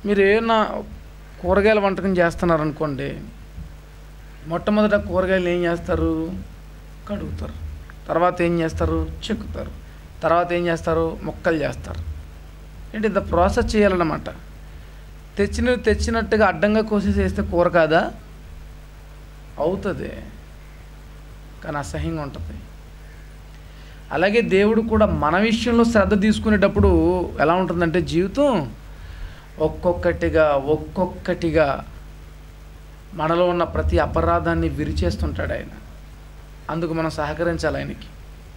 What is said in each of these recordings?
మీరు ఏమన్నా కూరగాయల వంటకం చేస్తున్నారనుకోండి మొట్టమొదట కూరగాయలు ఏం చేస్తారు కడుగుతారు తర్వాత ఏం చేస్తారు చెక్కుతారు తర్వాత ఏం చేస్తారు ముక్కలు చేస్తారు ఏంటి ఇంత ప్రాసెస్ చేయాలన్నమాట తెచ్చిన తెచ్చినట్టుగా అడ్డంగా కోసేసి వేస్తే కూర కాదా అవుతుంది కానీ అసహ్యంగా ఉంటుంది అలాగే దేవుడు కూడా మన విషయంలో శ్రద్ధ తీసుకునేటప్పుడు ఎలా ఉంటుందంటే జీవితం ఒక్కొక్కటిగా ఒక్కొక్కటిగా మనలో ఉన్న ప్రతి అపరాధాన్ని విరిచేస్తుంటాడు ఆయన అందుకు మనం సహకరించాలి ఆయనకి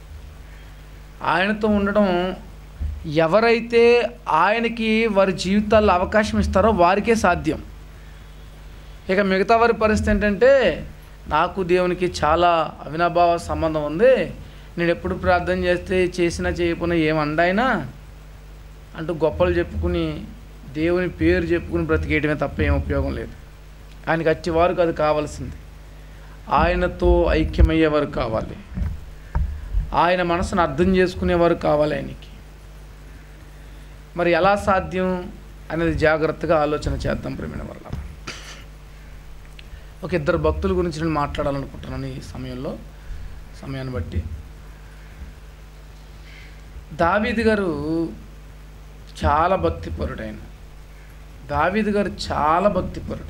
ఆయనతో ఉండడం ఎవరైతే ఆయనకి వారి జీవితాల్లో అవకాశం ఇస్తారో వారికే సాధ్యం ఇక మిగతా వారి పరిస్థితి ఏంటంటే నాకు దేవునికి చాలా అవినాభావ సంబంధం ఉంది నేను ఎప్పుడు ప్రార్థన చేస్తే చేసినా చేయకపోయినా ఏమండాయినా అంటూ గొప్పలు చెప్పుకుని దేవుని పేరు చెప్పుకుని బ్రతికేయటమే తప్ప ఏం ఉపయోగం లేదు ఆయనకి వచ్చేవారికి అది కావాల్సింది ఆయనతో ఐక్యమయ్యేవారు కావాలి ఆయన మనసును అర్థం చేసుకునేవారు కావాలి ఆయనకి మరి ఎలా సాధ్యం అనేది జాగ్రత్తగా ఆలోచన చేద్దాం ప్రేమిన వల్ల ఒక ఇద్దరు భక్తుల గురించి నేను మాట్లాడాలనుకుంటున్నాను ఈ సమయంలో సమయాన్ని బట్టి దావీది గారు చాలా భక్తిపరుడు ఆయన దావీదు గారు చాలా భక్తిపరుడు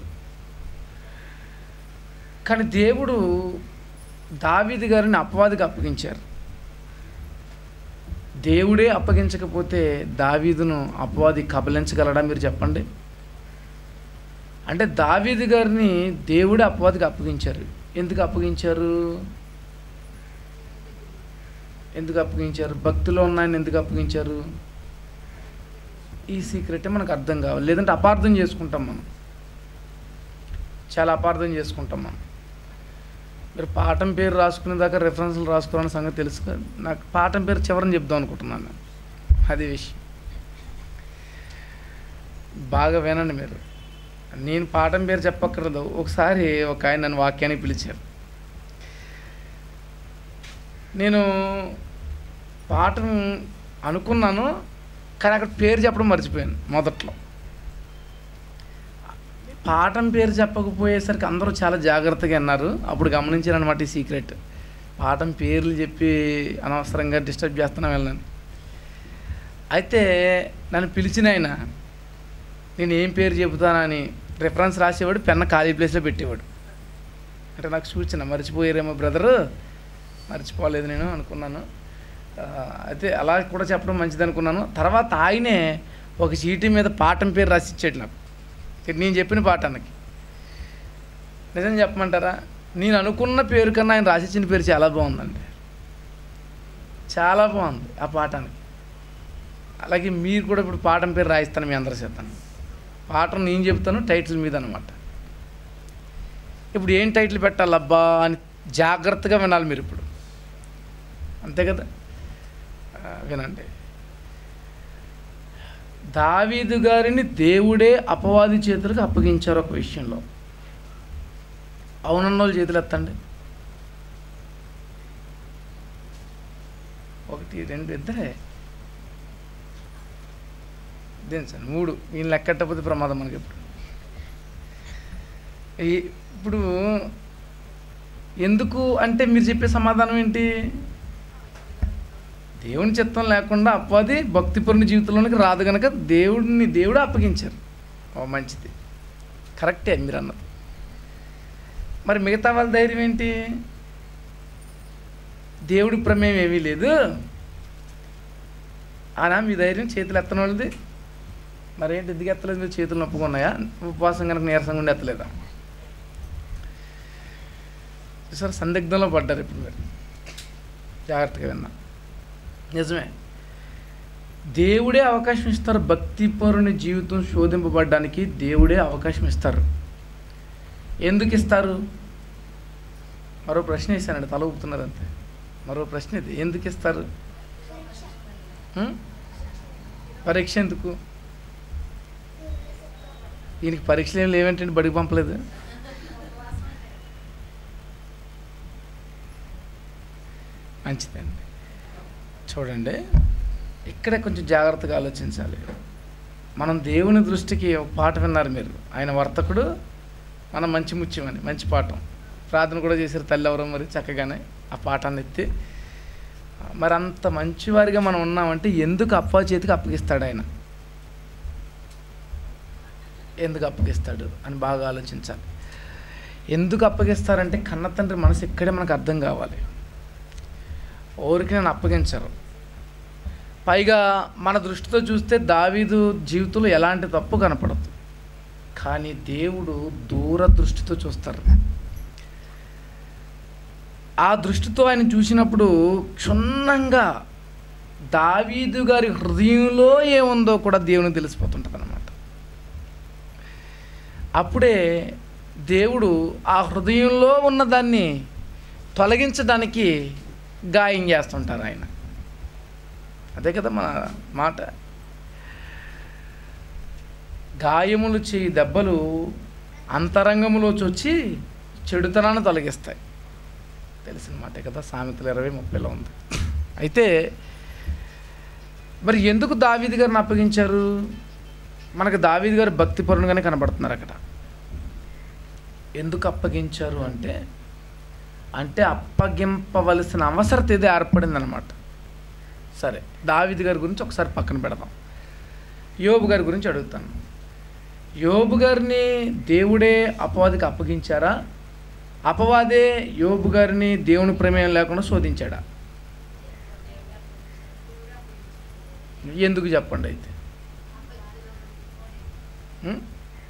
కానీ దేవుడు దావీదు గారిని అపవాదికి అప్పగించారు దేవుడే అప్పగించకపోతే దావీదును అపవాది కబలించగలడా మీరు చెప్పండి అంటే దావీదు గారిని దేవుడే అపవాదికి అప్పగించారు ఎందుకు అప్పగించారు ఎందుకు అప్పగించారు భక్తిలో ఉన్నాయని ఎందుకు అప్పగించారు ఈ సీక్రెటే మనకు అర్థం కావాలి లేదంటే అపార్థం చేసుకుంటాం మనం చాలా అపార్థం చేసుకుంటాం మనం మీరు పాఠం పేరు రాసుకునే దాకా రెఫరెన్స్లు రాసుకోవాలని సంగతి తెలుసు కదా నాకు పాఠం పేరు చివరని చెప్దాం అనుకుంటున్నాను నేను అది విషయం బాగా వినండి మీరు నేను పాఠం పేరు చెప్పక్కర్లేదు ఒకసారి ఒక ఆయన నన్ను వాక్యానికి పిలిచారు నేను పాఠం అనుకున్నాను కానీ అక్కడ పేరు చెప్పడం మర్చిపోయాను మొదట్లో పాఠం పేరు చెప్పకపోయేసరికి అందరూ చాలా జాగ్రత్తగా అన్నారు అప్పుడు గమనించాను అనమాట ఈ సీక్రెట్ పాఠం పేర్లు చెప్పి అనవసరంగా డిస్టర్బ్ చేస్తున్నా వెళ్ళాను అయితే నన్ను పిలిచిన ఆయన నేను ఏం పేరు చెబుతానని రిఫరెన్స్ రాసేవాడు పెన్న ఖాళీ ప్లేస్లో పెట్టేవాడు అంటే నాకు సూచన మర్చిపోయారేమో బ్రదరు మర్చిపోలేదు నేను అనుకున్నాను ఆ, అయితే అలా కూడా చెప్పడం మంచిది అనుకున్నాను తర్వాత ఆయనే ఒక చీటీ మీద పాఠం పేరు రాసి ఇచ్చాడు నాకు ఇది నేను చెప్పిన పాఠానికి నిజం చెప్పమంటారా నేను అనుకున్న పేరు కన్నా ఆయన రాసిచ్చిన పేరు చాలా బాగుందండి చాలా బాగుంది ఆ పాఠానికి అలాగే మీరు కూడా ఇప్పుడు పాఠం పేరు రాయిస్తాను మీ అందరి చేతాను పాఠం నేను చెప్తాను టైటిల్ మీద అనమాట ఇప్పుడు ఏం టైటిల్ పెట్టాలబ్బా అని జాగ్రత్తగా వినాలి మీరు ఇప్పుడు అంతే కదా ఆ, వినండి దావీదు గారిని దేవుడే అపవాది చేతులకు అప్పగించారు ఒక విషయంలో అవునన్న వాళ్ళు చేతులు ఎత్తండి ఒకటి రెండు ఇద్దరే సార్ మూడు ఈయన లెక్కట్టకపోతే ప్రమాదం మనకి ఇప్పుడు ఈ- ఇప్పుడు ఎందుకు అంటే మీరు చెప్పే సమాధానం ఏంటి దేవుని చిత్తం లేకుండా అప్పది భక్తిపరుని జీవితంలోనికి రాదు కనుక దేవుడిని దేవుడు అప్పగించారు ఓ మంచిది కరెక్టే మీరు అన్నది మరి మిగతా వాళ్ళ ధైర్యం ఏంటి దేవుడి ప్రమేయం ఏమీ లేదు ఆనా మీ ధైర్యం చేతులు ఎత్తన వాళ్ళది మరేంటి ఎందుకు ఎత్తలేదు మీరు చేతులు నొప్పుకున్నాయా ఉపవాసం కనుక నీరసంగా ఉండి ఎత్తలేదా సార్ సందిగ్ధంలో పడ్డారు ఇప్పుడు మీరు జాగ్రత్తగా విన్నా నిజమే దేవుడే అవకాశం ఇస్తారు భక్తిపరుని జీవితం శోధింపబడడానికి దేవుడే అవకాశం ఇస్తారు ఎందుకు ఇస్తారు మరో ప్రశ్న వేసానండి తల ఊపుతున్నారు అంతే మరో ప్రశ్న ఇది ఎందుకు ఇస్తారు హ్మ్? పరీక్ష ఎందుకు దీనికి పరీక్షలు ఏం లేవేంటండి బడికి పంపలేదు మంచిదండి చూడండి ఇక్కడే కొంచెం జాగ్రత్తగా ఆలోచించాలి మనం దేవుని దృష్టికి ఒక పాట విన్నారు మీరు ఆయన వర్తకుడు మనం మంచి ముత్యమని మంచి పాఠం ప్రార్థన కూడా చేశారు తల్లి ఎవరో మరి చక్కగానే ఆ పాఠాన్ని ఎత్తి మరి అంత మంచివారిగా మనం ఉన్నామంటే ఎందుకు అప్ప చేతికి అప్పగిస్తాడు ఆయన ఎందుకు అప్పగిస్తాడు అని బాగా ఆలోచించాలి ఎందుకు అప్పగిస్తారంటే కన్న తండ్రి మనసు ఇక్కడే మనకు అర్థం కావాలి ఊరికి నన్ను అప్పగించరు పైగా మన దృష్టితో చూస్తే దావీదు జీవితంలో ఎలాంటి తప్పు కనపడదు కానీ దేవుడు దూర దృష్టితో చూస్తారు ఆ దృష్టితో ఆయన చూసినప్పుడు క్షుణ్ణంగా దావీదు గారి హృదయంలో ఏముందో కూడా దేవునికి తెలిసిపోతుంటుంది అనమాట అప్పుడే దేవుడు ఆ హృదయంలో ఉన్న దాన్ని తొలగించడానికి గాయం చేస్తుంటారు ఆయన అదే కదా మన మాట గాయములు చేయి దెబ్బలు అంతరంగములో చొచ్చి చెడుతనాన్ని తొలగిస్తాయి తెలిసిన మాటే కదా సామెతలు ఇరవై ముప్పైలో ఉంది అయితే మరి ఎందుకు దావీది గారిని అప్పగించారు మనకు దావీది గారు భక్తి పరుడుగానే కనబడుతున్నారు అక్కడ ఎందుకు అప్పగించారు అంటే అంటే అప్పగింపవలసిన అవసరత ఏదో ఏర్పడింది అనమాట సరే దావీది గారి గురించి ఒకసారి పక్కన పెడదాం యోబు గారి గురించి అడుగుతాను యోబు గారిని దేవుడే అపవాదికి అప్పగించారా అపవాదే యోబు గారిని దేవుని ప్రమేయం లేకుండా శోధించాడా ఎందుకు చెప్పండి అయితే ఉం?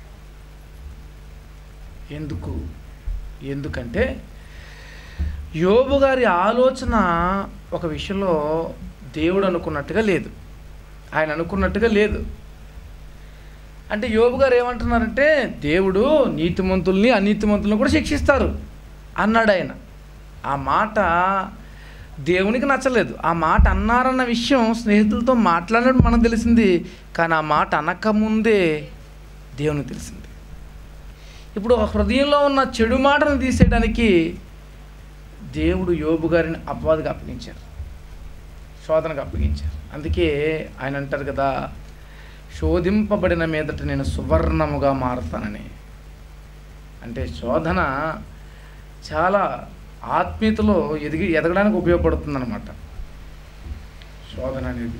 ఎందుకు ఎందుకంటే యోబు గారి ఆలోచన ఒక విషయంలో దేవుడు అనుకున్నట్టుగా లేదు ఆయన అనుకున్నట్టుగా లేదు అంటే యోబు గారు ఏమంటున్నారంటే దేవుడు నీతిమంతుల్ని అనీతిమంతుల్ని కూడా శిక్షిస్తారు అన్నాడు ఆయన ఆ మాట దేవునికి నచ్చలేదు ఆ మాట అన్నారన్న విషయం స్నేహితులతో మాట్లాడినప్పుడు మనకు తెలిసింది కానీ ఆ మాట అనకముందే దేవునికి తెలిసింది ఇప్పుడు ఆ హృదయంలో ఉన్న చెడు మాటను తీసేయడానికి దేవుడు యోబు గారిని అపవాదికి అప్పగించారు శోధనకు అప్పగించారు అందుకే ఆయన అంటారు కదా శోధింపబడిన మీదట నేను సువర్ణముగా మారుతానని అంటే శోధన చాలా ఆత్మీయతలో ఎదిగి ఎదగడానికి ఉపయోగపడుతుందన్నమాట శోధన అనేది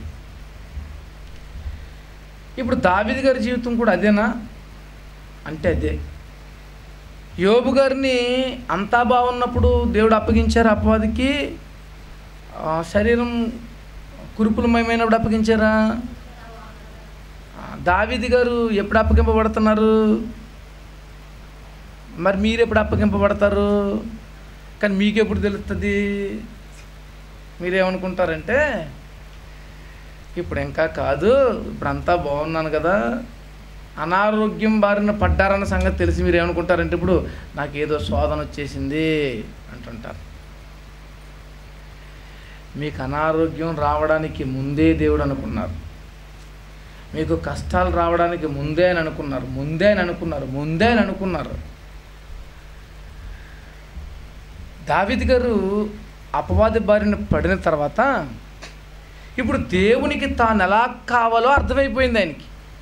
ఇప్పుడు దావిది గారి జీవితం కూడా అదేనా అంటే అదే యోబు గారిని అంతా బాగున్నప్పుడు దేవుడు అప్పగించారు అపవాదికి ఆ, శరీరం కురుపులమయమైనప్పుడు అప్పగించారా ఆ, దావీది గారు ఎప్పుడు అప్పగింపబడుతున్నారు మరి మీరు ఎప్పుడు అప్పగింపబడతారు కానీ మీకు ఎప్పుడు తెలుస్తుంది మీరేమనుకుంటారంటే ఇప్పుడు ఇంకా కాదు ఇప్పుడు అంతా బాగున్నాను కదా అనారోగ్యం బారిన పడ్డారన్న సంగతి తెలిసి మీరు ఏమనుకుంటారంటే ఇప్పుడు నాకు ఏదో శోధన వచ్చేసింది అంటుంటారు మీకు అనారోగ్యం రావడానికి ముందే దేవుడు అనుకున్నారు మీకు కష్టాలు రావడానికి ముందే అని అనుకున్నారు ముందే అని అనుకున్నారు ముందే అని అనుకున్నారు దావిద్ గారు అపవాది బారిన పడిన తర్వాత ఇప్పుడు దేవునికి తాను ఎలా కావాలో అర్థమైపోయింది ఆయనకి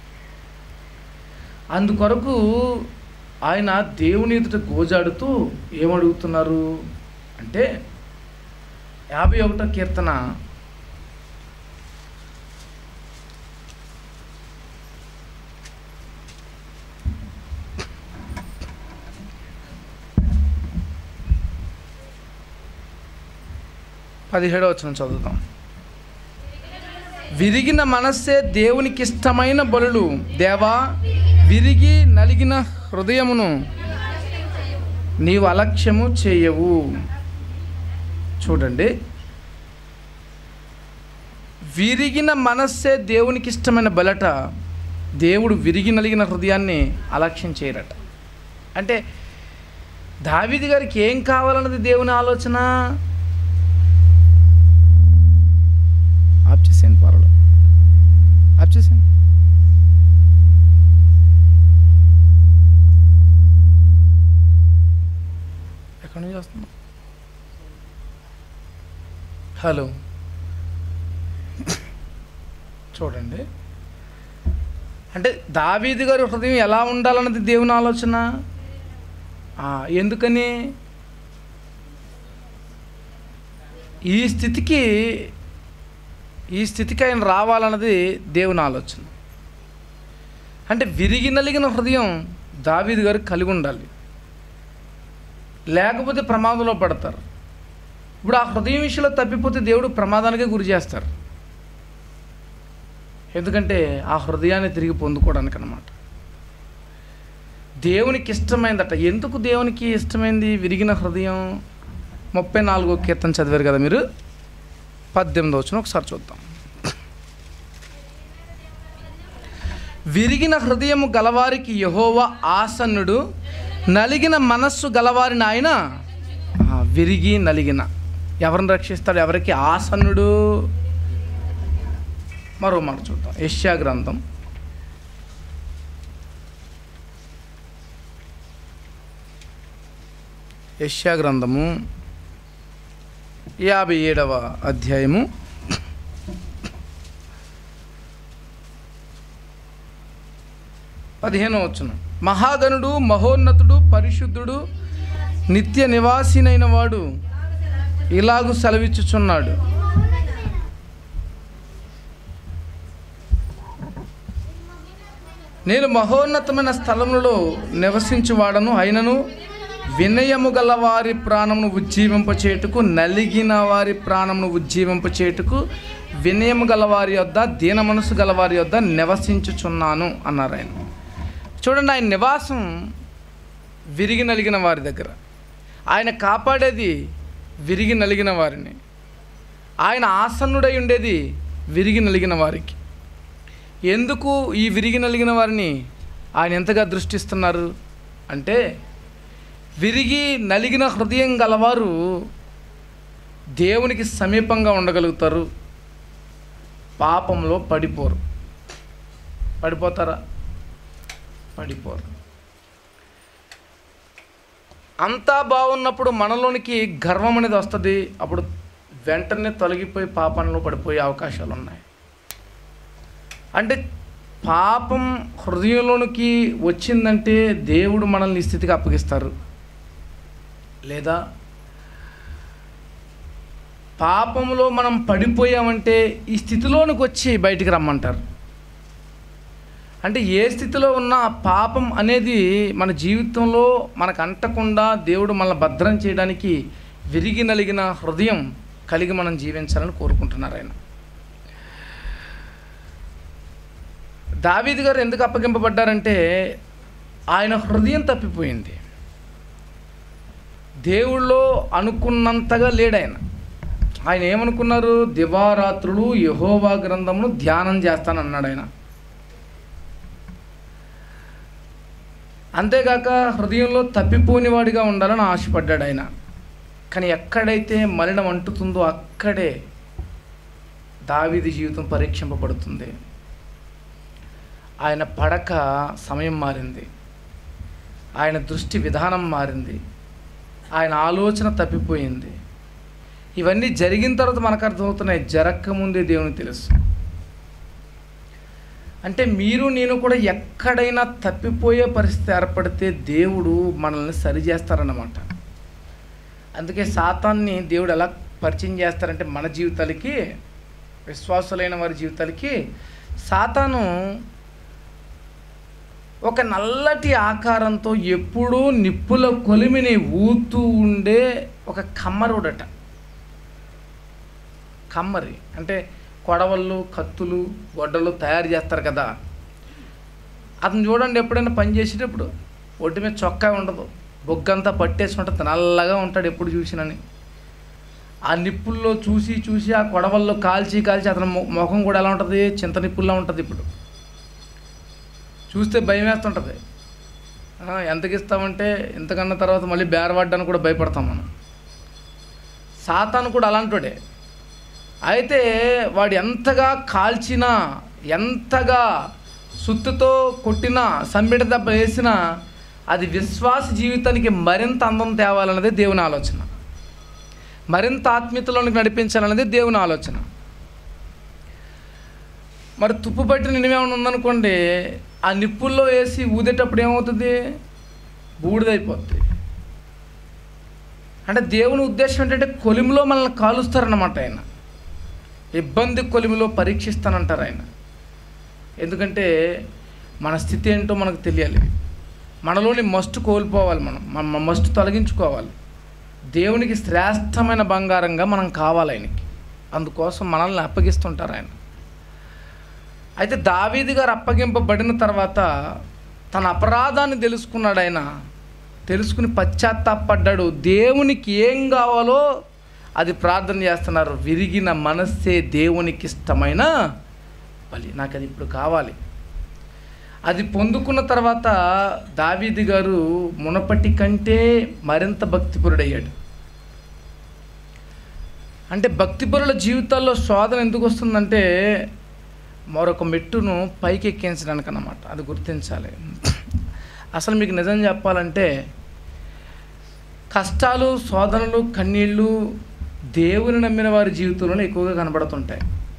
అందుకొరకు ఆయన దేవుని ఎదుట గోజాడుతూ ఏమడుగుతున్నారు అంటే యాభై ఒకటో కీర్తన పదిహేడవ వచ్చిన చదువుతాం విరిగిన మనస్సే దేవునికి ఇష్టమైన బలులు దేవా విరిగి నలిగిన హృదయమును నీవు అలక్ష్యము చేయవు చూడండి విరిగిన మనస్సే దేవునికి ఇష్టమైన బలట దేవుడు విరిగి నలిగిన హృదయాన్ని అలక్ష్యం చేయరట అంటే దావిది గారికి ఏం కావాలన్నది దేవుని ఆలోచన ఆప్ చేసేయండి పర్వాలేదు ఆప్ చేసేయండి ఎక్కడి నుంచి వస్తున్నా హలో చూడండి అంటే దావీదు గారి హృదయం ఎలా ఉండాలన్నది దేవుని ఆలోచన ఆ, ఎందుకని ఈ స్థితికి ఈ స్థితికి ఆయన రావాలన్నది దేవుని ఆలోచన అంటే విరిగి నలిగిన హృదయం దావీదు గారు కలిగి ఉండాలి లేకపోతే ప్రమాదంలో పడతారు ఇప్పుడు ఆ హృదయం విషయంలో తప్పిపోతే దేవుడు ప్రమాదానికే గురి చేస్తారు ఎందుకంటే ఆ హృదయాన్ని తిరిగి పొందుకోవడానికి అనమాట దేవునికి ఇష్టమైందట ఎందుకు దేవునికి ఇష్టమైంది విరిగిన హృదయం ముప్పై నాలుగో కీర్తన చదివారు కదా మీరు పద్దెనిమిది వచ్చిన ఒకసారి చూద్దాం విరిగిన హృదయము గలవారికి యహోవ ఆసన్నుడు నలిగిన మనస్సు గలవారిని ఆయన ఆ, విరిగి నలిగిన ఎవరిని రక్షిస్తాడు ఎవరికి ఆసన్నుడు మరో మాట చూద్దాం యష్యా గ్రంథం యష్యా గ్రంథము యాభై ఏడవ అధ్యాయము పదిహేనో వచ్చును మహాగణుడు మహోన్నతుడు పరిశుద్ధుడు నిత్య నివాసినైన వాడు ఇలాగు సెలవిచ్చుచున్నాడు నేను మహోన్నతమైన స్థలములలో నివసించువాడను అయినను వినయము గల వారి ప్రాణమును ఉజ్జీవింపచేటుకు నలిగిన వారి ప్రాణమును ఉజ్జీవింపచేటుకు వినయము గల వారి యొద్ద దీన మనసు గల వారి యొద్ద నివసించుచున్నాను అన్నారు ఆయన చూడండి ఆయన నివాసం విరిగి నలిగిన వారి దగ్గర ఆయన కాపాడేది విరిగి నలిగిన వారిని ఆయన ఆసన్నుడై ఉండేది విరిగి నలిగిన వారికి ఎందుకు ఈ విరిగి నలిగిన వారిని ఆయన ఎంతగా దృష్టిస్తున్నారు అంటే విరిగి నలిగిన హృదయం గలవారు దేవునికి సమీపంగా ఉండగలుగుతారు పాపంలో పడిపోరు పడిపోతారా పడిపోరు అంతా బాగున్నప్పుడు మనలోనికి గర్వం అనేది వస్తుంది అప్పుడు వెంటనే తొలగిపోయి పాపంలో పడిపోయే అవకాశాలు ఉన్నాయి అంటే పాపం హృదయంలోనికి వచ్చిందంటే దేవుడు మనల్ని ఈ స్థితికి అప్పగిస్తారు లేదా పాపంలో మనం పడిపోయామంటే ఈ స్థితిలోనికి వచ్చి బయటికి రమ్మంటారు అంటే ఏ స్థితిలో ఉన్న ఆ పాపం అనేది మన జీవితంలో మనకు అంటకుండా దేవుడు మనల్ని భద్రం చేయడానికి విరిగి నలిగిన హృదయం కలిగి మనం జీవించాలని కోరుకుంటున్నారు ఆయన దావీదు గారు ఎందుకు అప్పగింపబడ్డారంటే ఆయన హృదయం తప్పిపోయింది దేవుళ్ళో అనుకున్నంతగా లేడు ఆయన ఆయన ఏమనుకున్నారు దివారాత్రులు యహోవా గ్రంథమును ధ్యానం చేస్తానన్నాడు ఆయన అంతేగాక హృదయంలో తప్పిపోని వాడిగా ఉండాలని ఆశపడ్డాడు ఆయన కానీ ఎక్కడైతే మలినం అంటుతుందో అక్కడే దావీది జీవితం పరీక్షింపబడుతుంది ఆయన పడక సమయం మారింది ఆయన దృష్టి విధానం మారింది ఆయన ఆలోచన తప్పిపోయింది ఇవన్నీ జరిగిన తర్వాత మనకు అర్థమవుతున్నాయి జరగకముందే దేవునికి తెలుసు అంటే మీరు నేను కూడా ఎక్కడైనా తప్పిపోయే పరిస్థితి ఏర్పడితే దేవుడు మనల్ని సరి చేస్తారన్నమాట అందుకే సాతాన్ని దేవుడు ఎలా పరిచయం చేస్తారంటే మన జీవితాలకి విశ్వాసులైన వారి జీవితాలకి సాతాను ఒక నల్లటి ఆకారంతో ఎప్పుడూ నిప్పుల కొలిమిని ఊతూ ఉండే ఒక కమ్మరుడట కమ్మరి అంటే కొడవళ్ళు కత్తులు గొడ్డలు తయారు చేస్తారు కదా అతను చూడండి ఎప్పుడైనా పని చేసేటప్పుడు ఒడ్డు మీద చొక్కా ఉండదు బొగ్గంతా పట్టేసి ఉంటుంది నల్లగా ఉంటాడు ఎప్పుడు చూసినని ఆ నిప్పుల్లో చూసి చూసి ఆ కొడవల్లో కాల్చి కాల్చి అతని మొ- ముఖం కూడా ఎలా ఉంటుంది చింత నిప్పుల్లో ఉంటుంది ఇప్పుడు చూస్తే భయం వేస్తుంటుంది ఆ, ఎంతకి ఇస్తామంటే ఇంతకన్నా తర్వాత మళ్ళీ బేరపడ్డానికి కూడా భయపడతాం మనం సాతాను కూడా అలాంటోడే అయితే వాడు ఎంతగా కాల్చినా ఎంతగా సుత్తుతో కొట్టినా సంబిడ దెబ్బ వేసినా అది విశ్వాస జీవితానికి మరింత అందం తేవాలన్నదే దేవుని ఆలోచన మరింత ఆత్మీయతలోనికి నడిపించాలన్నది దేవుని ఆలోచన మరి తుప్పు పట్టిన నినేమేమైనా ఉందనుకోండి ఆ నిప్పుల్లో వేసి ఊదేటప్పుడు ఏమవుతుంది బూడిదైపోద్ది అంటే దేవుని ఉద్దేశం ఏంటంటే కొలిమిలో మనల్ని కాలుస్తారన్నమాట ఆయన ఇబ్బంది కొలిమిలో పరీక్షిస్తానంటారు ఆయన ఎందుకంటే మన స్థితి ఏంటో మనకు తెలియాలి మనలోని మస్ట్ కోల్పోవాలి మనం మన మస్ట్ తొలగించుకోవాలి దేవునికి శ్రేష్టమైన బంగారంగా మనం కావాలి ఆయనకి అందుకోసం మనల్ని అప్పగిస్తుంటారు ఆయన అయితే దావీది గారు అప్పగింపబడిన తర్వాత తన అపరాధాన్ని తెలుసుకున్నాడు ఆయన తెలుసుకుని పశ్చాత్తాపడ్డాడు దేవునికి ఏం కావాలో అది ప్రార్థన చేస్తున్నారు విరిగిన మనస్సే దేవునికి ఇష్టమైన బలి నాకు అది ఇప్పుడు కావాలి అది పొందుకున్న తర్వాత దావీది గారు మునపటి కంటే మరింత భక్తిపరుడయ్యాడు అంటే భక్తిపరుల జీవితాల్లో శోధన ఎందుకు వస్తుందంటే మరొక మెట్టును పైకి ఎక్కించడానికి అన్నమాట అది గుర్తించాలి అసలు మీకు నిజం చెప్పాలంటే కష్టాలు శోధనలు కన్నీళ్ళు దేవుని నమ్మిన వారి జీవితంలోనే ఎక్కువగా కనబడుతుంటాయి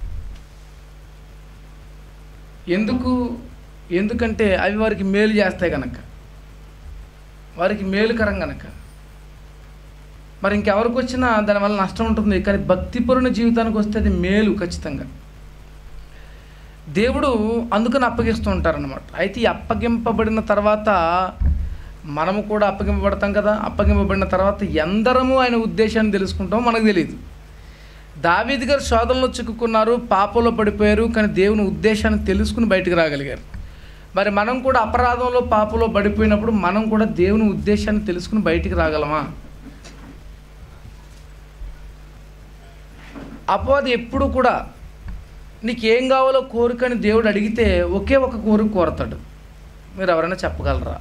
ఎందుకు ఎందుకంటే అవి వారికి మేలు చేస్తాయి కనుక వారికి మేలుకరం కనుక మరి ఇంకెవరికి వచ్చినా దానివల్ల నష్టం ఉంటుంది కానీ భక్తిపరుని జీవితానికి వస్తే అది మేలు ఖచ్చితంగా దేవుడు అందుకని అప్పగిస్తూ ఉంటారన్నమాట అయితే ఈ అప్పగింపబడిన తర్వాత మనము కూడా అప్పగింపబడతాం కదా అప్పగింపబడిన తర్వాత ఎందరము ఆయన ఉద్దేశాన్ని తెలుసుకుంటామో మనకు తెలియదు దావీది గారు శోధనలో చిక్కుకున్నారు పాపంలో పడిపోయారు కానీ దేవుని ఉద్దేశాన్ని తెలుసుకుని బయటకు రాగలిగారు మరి మనం కూడా అపరాధంలో పాపంలో పడిపోయినప్పుడు మనం కూడా దేవుని ఉద్దేశాన్ని తెలుసుకుని బయటికి రాగలమా అపవాది ఎప్పుడు కూడా నీకు ఏం కావాలో కోరికని దేవుడు అడిగితే ఒకే ఒక కోరిక కోరతాడు మీరు ఎవరైనా చెప్పగలరా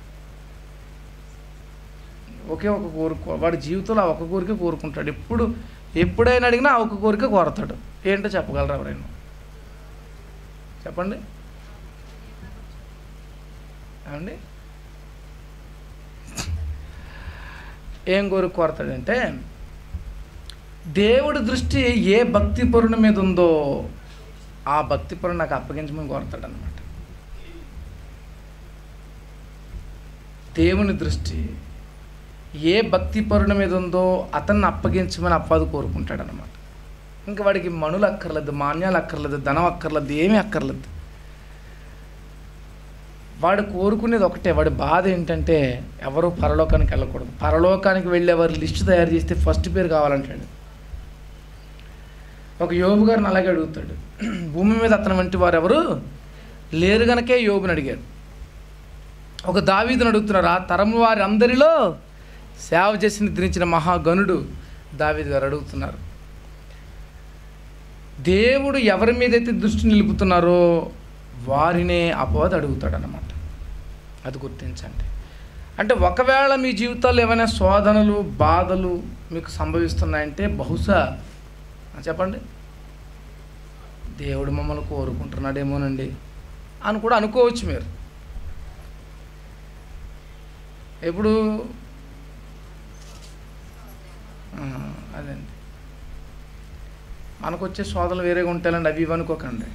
ఒకే ఒక కోరిక వాడి జీవితంలో ఆ ఒక కోరిక కోరుకుంటాడు ఎప్పుడు ఎప్పుడైనా అడిగినా ఆ ఒక కోరిక కోరతాడు ఏంటో చెప్పగలరా ఎవరైనా చెప్పండి ఏమండి ఏం కోరిక కోరతాడంటే దేవుడి దృష్టి ఏ భక్తి పరుని మీద ఉందో ఆ భక్తి పరుని నాకు అప్పగించమని కోరతాడు అనమాట దేవుని దృష్టి ఏ భక్తి పరుని మీద ఉందో అతన్ని అప్పగించమని అప్పాదు కోరుకుంటాడు అనమాట ఇంకా వాడికి మణులు అక్కర్లేదు మాన్యాలు అక్కర్లేదు ధనం అక్కర్లేదు ఏమీ అక్కర్లేదు వాడు కోరుకునేది ఒకటే వాడి బాధ ఏంటంటే ఎవరు పరలోకానికి వెళ్ళకూడదు పరలోకానికి వెళ్ళేవారు లిస్టు తయారు చేస్తే ఫస్ట్ పేరు కావాలంటాడు ఒక యోబు గారిని అలాగే అడుగుతాడు భూమి మీద అతని వంటి వారు ఎవరు లేరు గనకే యోబుని అడిగాడు ఒక దావీదుని అడుగుతున్నారు ఆ తరము వారి అందరిలో సేవ చేసి నిద్రించిన మహాగణుడు దావీదు గారు అడుగుతున్నారు దేవుడు ఎవరి మీదైతే దృష్టి నిలుపుతున్నారో వారినే అపవాది అడుగుతాడు అన్నమాట అది గుర్తించండి అంటే ఒకవేళ మీ జీవితాల్లో ఏమైనా శోధనలు బాధలు మీకు సంభవిస్తున్నాయంటే బహుశా ఆ, చెప్పండి దేవుడు మమ్మల్ని కోరుకుంటున్నాడేమోనండి అని కూడా అనుకోవచ్చు మీరు ఎప్పుడు ఆ, అదండి మనకు వచ్చే శోధనలు వేరేగా ఉంటాయండి అవి ఇవి అనుకోకండి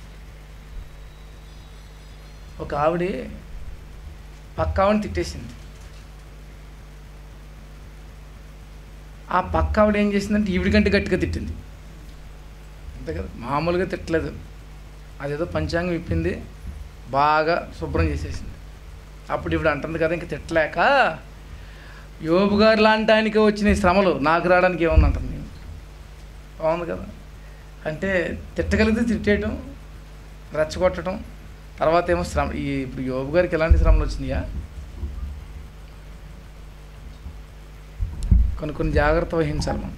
ఒక ఆవిడ పక్క ఆవిడని తిట్టేసింది ఆ పక్క ఆవిడ ఏం చేసిందంటే ఈవిడి కంటే గట్టిగా తిట్టింది అంతే కదా మామూలుగా తిట్టలేదు అదేదో పంచాంగం విప్పింది బాగా శుభ్రం చేసేసింది అప్పుడు ఇవిడ అంటుంది కదా ఇంక తిట్టలేక యోబు గారు లాంటి ఆయనకే వచ్చిన ఈ శ్రమలు నాకు రావడానికి ఏముంది అంటుంది బాగుంది కదా అంటే తిట్టగలిగితే తిట్టేయటం రెచ్చగొట్టడం తర్వాత ఏమో శ్రమ ఈ ఇప్పుడు యోబు గారికి ఎలాంటి శ్రమలు వచ్చినాయా కొన్ని కొన్ని జాగ్రత్త వహించాలి మనం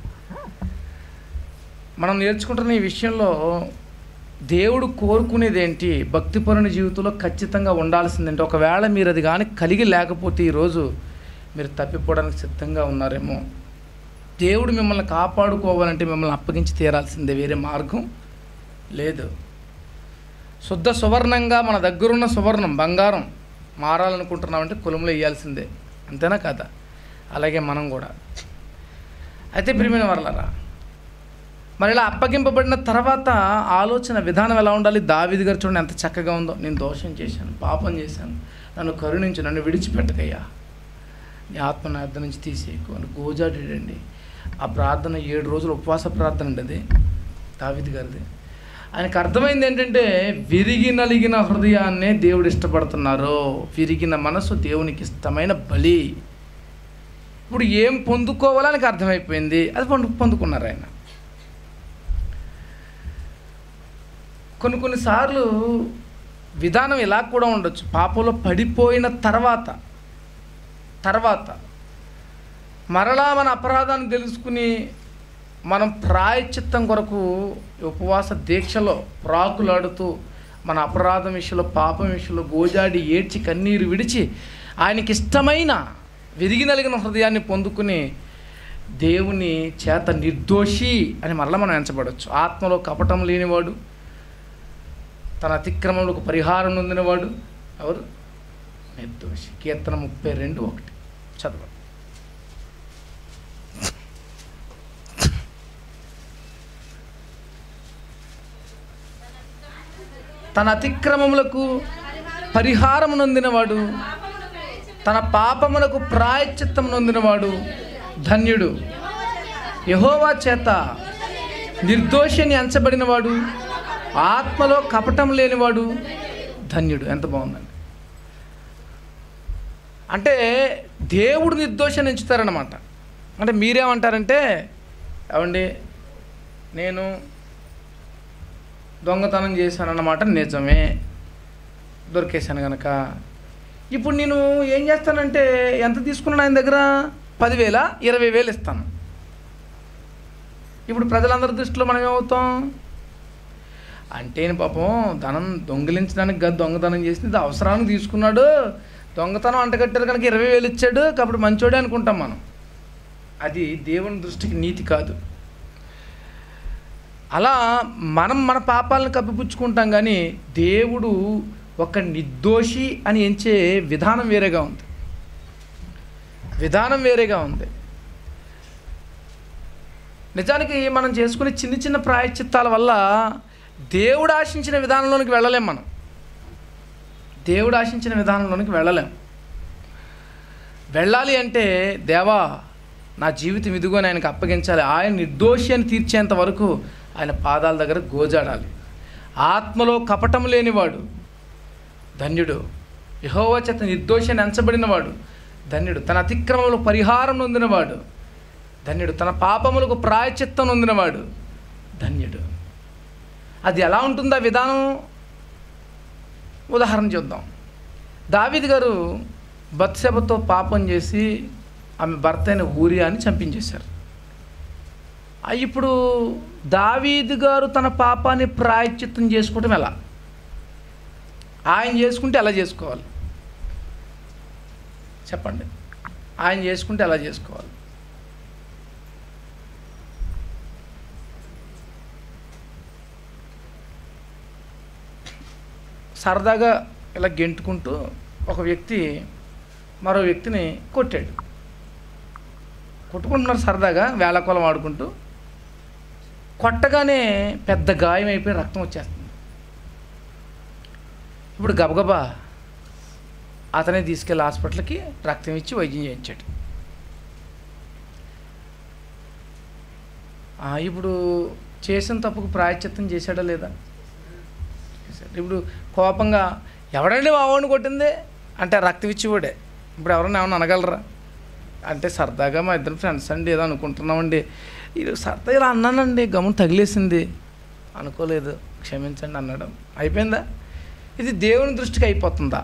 మనం నేర్చుకుంటున్న ఈ విషయంలో దేవుడు కోరుకునేది ఏంటి భక్తిపరుని జీవితంలో ఖచ్చితంగా ఉండాల్సిందంటే ఒకవేళ మీరు అది కానీ కలిగి లేకపోతే ఈరోజు మీరు తప్పిపోవడానికి సిద్ధంగా ఉన్నారేమో దేవుడు మిమ్మల్ని కాపాడుకోవాలంటే మిమ్మల్ని అప్పగించి తీరాల్సిందే వేరే మార్గం లేదు శుద్ధ సువర్ణంగా మన దగ్గరున్న సువర్ణం బంగారం మారాలనుకుంటున్నామంటే కులంలో వేయాల్సిందే అంతేనా కదా అలాగే మనం కూడా అయితే ప్రియమైన వర్లరా మరి ఇలా అప్పగింపబడిన తర్వాత ఆలోచన విధానం ఎలా ఉండాలి దావిది గారు చూడండి ఎంత చక్కగా ఉందో నేను దోషం చేశాను పాపం చేశాను నన్ను కరుణించు నన్ను విడిచిపెట్టకయ్యా నీ ఆత్మ నా యొద్ద నుంచి తీసేయకు అని గోజాడాడండి ఆ ప్రార్థన ఏడు రోజులు ఉపవాస ప్రార్థన అండి అది దావిది గారిది ఆయనకు అర్థమైంది ఏంటంటే విరిగి నలిగిన హృదయాన్నే దేవుడు ఇష్టపడుతున్నారు విరిగిన మనసు దేవునికి ఇష్టమైన బలి ఇప్పుడు ఏం పొందుకోవాలని అర్థమైపోయింది అది పొందు పొందుకున్నారు ఆయన కొన్ని కొన్నిసార్లు విధానం ఇలా కూడా ఉండొచ్చు పాపంలో పడిపోయిన తర్వాత తర్వాత మరలా మన అపరాధాన్ని తెలుసుకుని మనం ప్రాయచిత్తం కొరకు ఉపవాస దీక్షలో ప్రాకులాడుతూ మన అపరాధం విషయంలో పాపం విషయంలో గోజాడి ఏడ్చి కన్నీరు విడిచి ఆయనకి ఇష్టమైన విరిగి నలిగిన హృదయాన్ని పొందుకుని దేవుని చేత నిర్దోషి అని మరలా మనం ఎంచబడవచ్చు ఆత్మలో కపటం లేనివాడు తన అతిక్రమములకు పరిహారం నొందినవాడు ఎవరు నిర్దోషి కీర్తన ముప్పై రెండు ఒకటి చదవండి తన అతిక్రమములకు పరిహారం నొందినవాడు తన పాపములకు ప్రాయశ్చిత్తం నొందినవాడు ధన్యుడు యహోవా చేత నిర్దోషిని ఎంచబడినవాడు ఆత్మలో కపటం లేనివాడు ధన్యుడు ఎంత బాగుందండి అంటే దేవుడు నిర్దోషాన్ని ఎంచుతారనమాట అంటే మీరేమంటారంటే ఏమండి నేను దొంగతనం చేశానన్నమాట నిజమే దొరికేశాను కనుక ఇప్పుడు నేను ఏం చేస్తానంటే ఎంత తీసుకున్నాను ఆయన దగ్గర పదివేల ఇరవై వేలు ఇస్తాను ఇప్పుడు ప్రజలందరి దృష్టిలో మనం ఏమవుతాం అంటే పాపం ధనం దొంగిలించడానికి కాదు దొంగతనం చేసింది ఇది అవసరానికి తీసుకున్నాడు దొంగతనం అంటగట్టారు కనుక ఇరవై వేలు ఇచ్చాడు కాబట్టి మంచోడే అనుకుంటాం మనం అది దేవుని దృష్టికి నీతి కాదు అలా మనం మన పాపాలను కప్పిపుచ్చుకుంటాం కానీ దేవుడు ఒక నిర్దోషి అని ఎంచే విధానం వేరేగా ఉంది విధానం వేరేగా ఉంది నిజానికి మనం చేసుకునే చిన్న చిన్న ప్రాయశ్చిత్తాల వల్ల దేవుడు ఆశించిన విధానంలోనికి వెళ్ళలేం మనం దేవుడు ఆశించిన విధానంలోనికి వెళ్ళలేం వెళ్ళాలి అంటే దేవా నా జీవితం ఇదిగో అని ఆయనకు అప్పగించాలి ఆయన నిర్దోషి అని తీర్చేంత వరకు ఆయన పాదాల దగ్గర గోజాడాలి ఆత్మలో కపటం లేనివాడు ధన్యుడు యహోవ చేత నిర్దోషి అని ఎంచబడినవాడు ధన్యుడు తన అతిక్రమములకు పరిహారం నొందినవాడు ధన్యుడు తన పాపములకు ప్రాయచిత్తం నొందినవాడు ధన్యుడు అది ఎలా ఉంటుందా విధానం ఉదాహరణ చూద్దాం దావీద్ గారు బత్సెబతో పాపం చేసి ఆమె భర్త అయిన ఊరియాని చంపించేశారు ఆ ఇప్పుడు దావీద్ గారు తన పాపాన్ని ప్రాయచిత్తం చేసుకోవటం ఎలా ఆయన చేసుకుంటే ఎలా చేసుకోవాలి చెప్పండి ఆయన చేసుకుంటే ఎలా చేసుకోవాలి సరదాగా ఇలా గెంటుకుంటూ ఒక వ్యక్తి మరో వ్యక్తిని కొట్టాడు కొట్టుకుంటున్నారు సరదాగా వేళకోలం ఆడుకుంటూ కొట్టగానే పెద్ద గాయం అయిపోయి రక్తం వచ్చేస్తుంది ఇప్పుడు గబగబా అతనే తీసుకెళ్ళి హాస్పిటల్కి రక్తం ఇచ్చి వైద్యం చేయించాడు ఆ, ఇప్పుడు చేసిన తప్పుకు ప్రాయశ్చిత్తం చేశాడా లేదా చేశాడు. ఇప్పుడు కోపంగా ఎవడండి మా వాడిని కొట్టింది అంటే రక్తం ఇచ్చివాడే ఇప్పుడు ఎవరన్నా ఏమన్నా అనగలరా అంటే సరదాగా మా ఇద్దరు ఫ్రెండ్స్ అండి ఏదో అనుకుంటున్నామండి ఇది సరదా ఇలా అన్నానండి గమనం తగిలేసింది అనుకోలేదు క్షమించండి అన్నాడు అయిపోయిందా ఇది దేవుని దృష్టికి అయిపోతుందా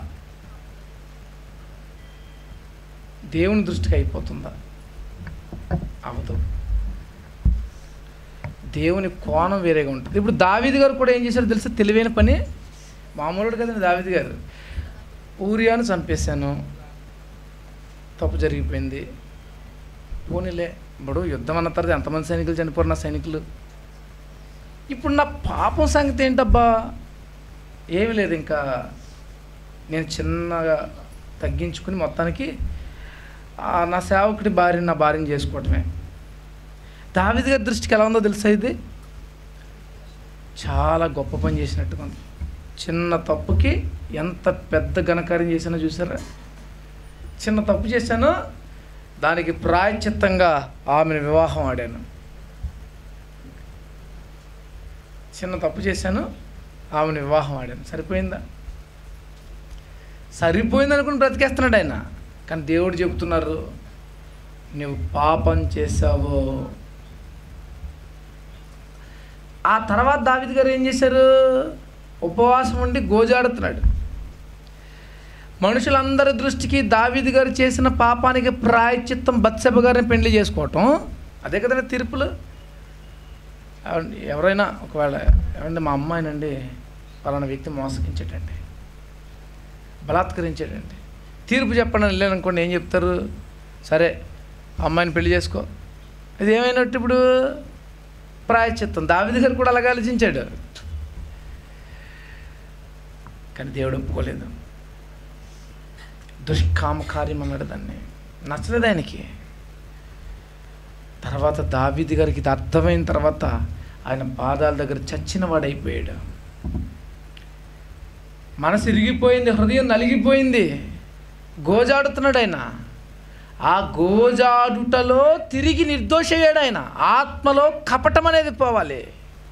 దేవుని దృష్టికి అయిపోతుందా అవదు దేవుని కోణం వేరేగా ఉంటుంది ఇప్పుడు దావీది గారు కూడా ఏం చేశారు తెలుసా తెలివైన పని మామూలుడు కదండి దావీది గారు ఊరియాను చంపేశాను తప్పు జరిగిపోయింది పోనీలే ఇప్పుడు యుద్ధం అన్న తర్వాత ఎంతమంది సైనికులు చనిపోరు నా సైనికులు ఇప్పుడు నా పాపం సంగతి ఏంటబ్బా ఏమీ లేదు ఇంకా నేను చిన్నగా తగ్గించుకుని మొత్తానికి ఆ నా సేవకుడి భార్యని నా భార్యని చేసుకోవటమే దావిది గారి దృష్టికి ఎలా ఉందో తెలుసా ఇది చాలా గొప్ప పని చేసినట్టుగా ఉంది చిన్న తప్పుకి ఎంత పెద్ద ఘనకార్యం చేశానో చూసారా చిన్న తప్పు చేశాను దానికి ప్రాయచిత్తంగా ఆమెను వివాహం ఆడాను చిన్న తప్పు చేశాను ఆమెను వివాహం ఆడాను సరిపోయిందా సరిపోయింది అనుకుని బ్రతికేస్తున్నాడు ఆయన కానీ దేవుడు చెబుతున్నారు నువ్వు పాపం చేసావు ఆ తర్వాత దావిద్ గారు ఏం చేశారు ఉపవాసం ఉండి గోజాడుతున్నాడు మనుషులందరి దృష్టికి దావీదు గారు చేసిన పాపానికి ప్రాయచిత్తం బత్సెబ గారిని పెళ్లి చేసుకోవటం అదే కదండి తీర్పులు ఏమండి, ఎవరైనా ఒకవేళ ఏమండి మా అమ్మాయినండి పలానా వ్యక్తి మోసగించాడండి బలాత్కరించాడండి తీర్పు చెప్పండి అని వెళ్ళాననుకోండి ఏం చెప్తారు సరే ఆ అమ్మాయిని పెళ్లి చేసుకో ఇది ఏమైనట్టు ఇప్పుడు ప్రాయచిత్తం దావిది గారు కూడా అలాగే ఆలోచించాడు కానీ దేవుడు ఒప్పుకోలేదు దుష్కామ కార్యం అన్నాడు దాన్ని నచ్చలేదు ఆయనకి తర్వాత దావీది గారికి ఇది అర్థమైన తర్వాత ఆయన పాదాల దగ్గర చచ్చిన వాడైపోయాడు మనసు ఇరిగిపోయింది హృదయం నలిగిపోయింది గోజాడుతున్నాడు ఆయన ఆ గోజాడుటలో తిరిగి నిర్దోషయ్యాడు ఆయన ఆత్మలో కపటం అనేది పోవాలి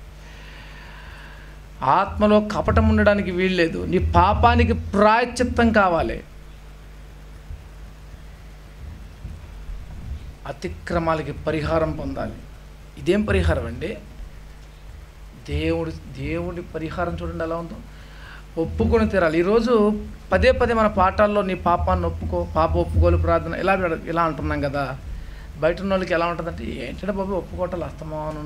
ఆత్మలో కపటం ఉండడానికి వీల్లేదు నీ పాపానికి ప్రాయశ్చిత్తం కావాలి అతిక్రమాలకి పరిహారం పొందాలి ఇదేం పరిహారం అండి దేవుడి దేవుడి పరిహారం చూడండి ఎలా ఉందో ఒప్పుకొని తీరాలి ఈరోజు పదే పదే మన పాఠాల్లో నీ పాపాన్ని ఒప్పుకో పాప ఒప్పుకోలు ప్రార్థన ఇలా పెడ- ఇలా అంటున్నాం కదా బయట ఉన్న వాళ్ళకి ఎలా ఉంటుందంటే ఏంటంటే బాబు ఒప్పుకోవటాలు అస్తమాను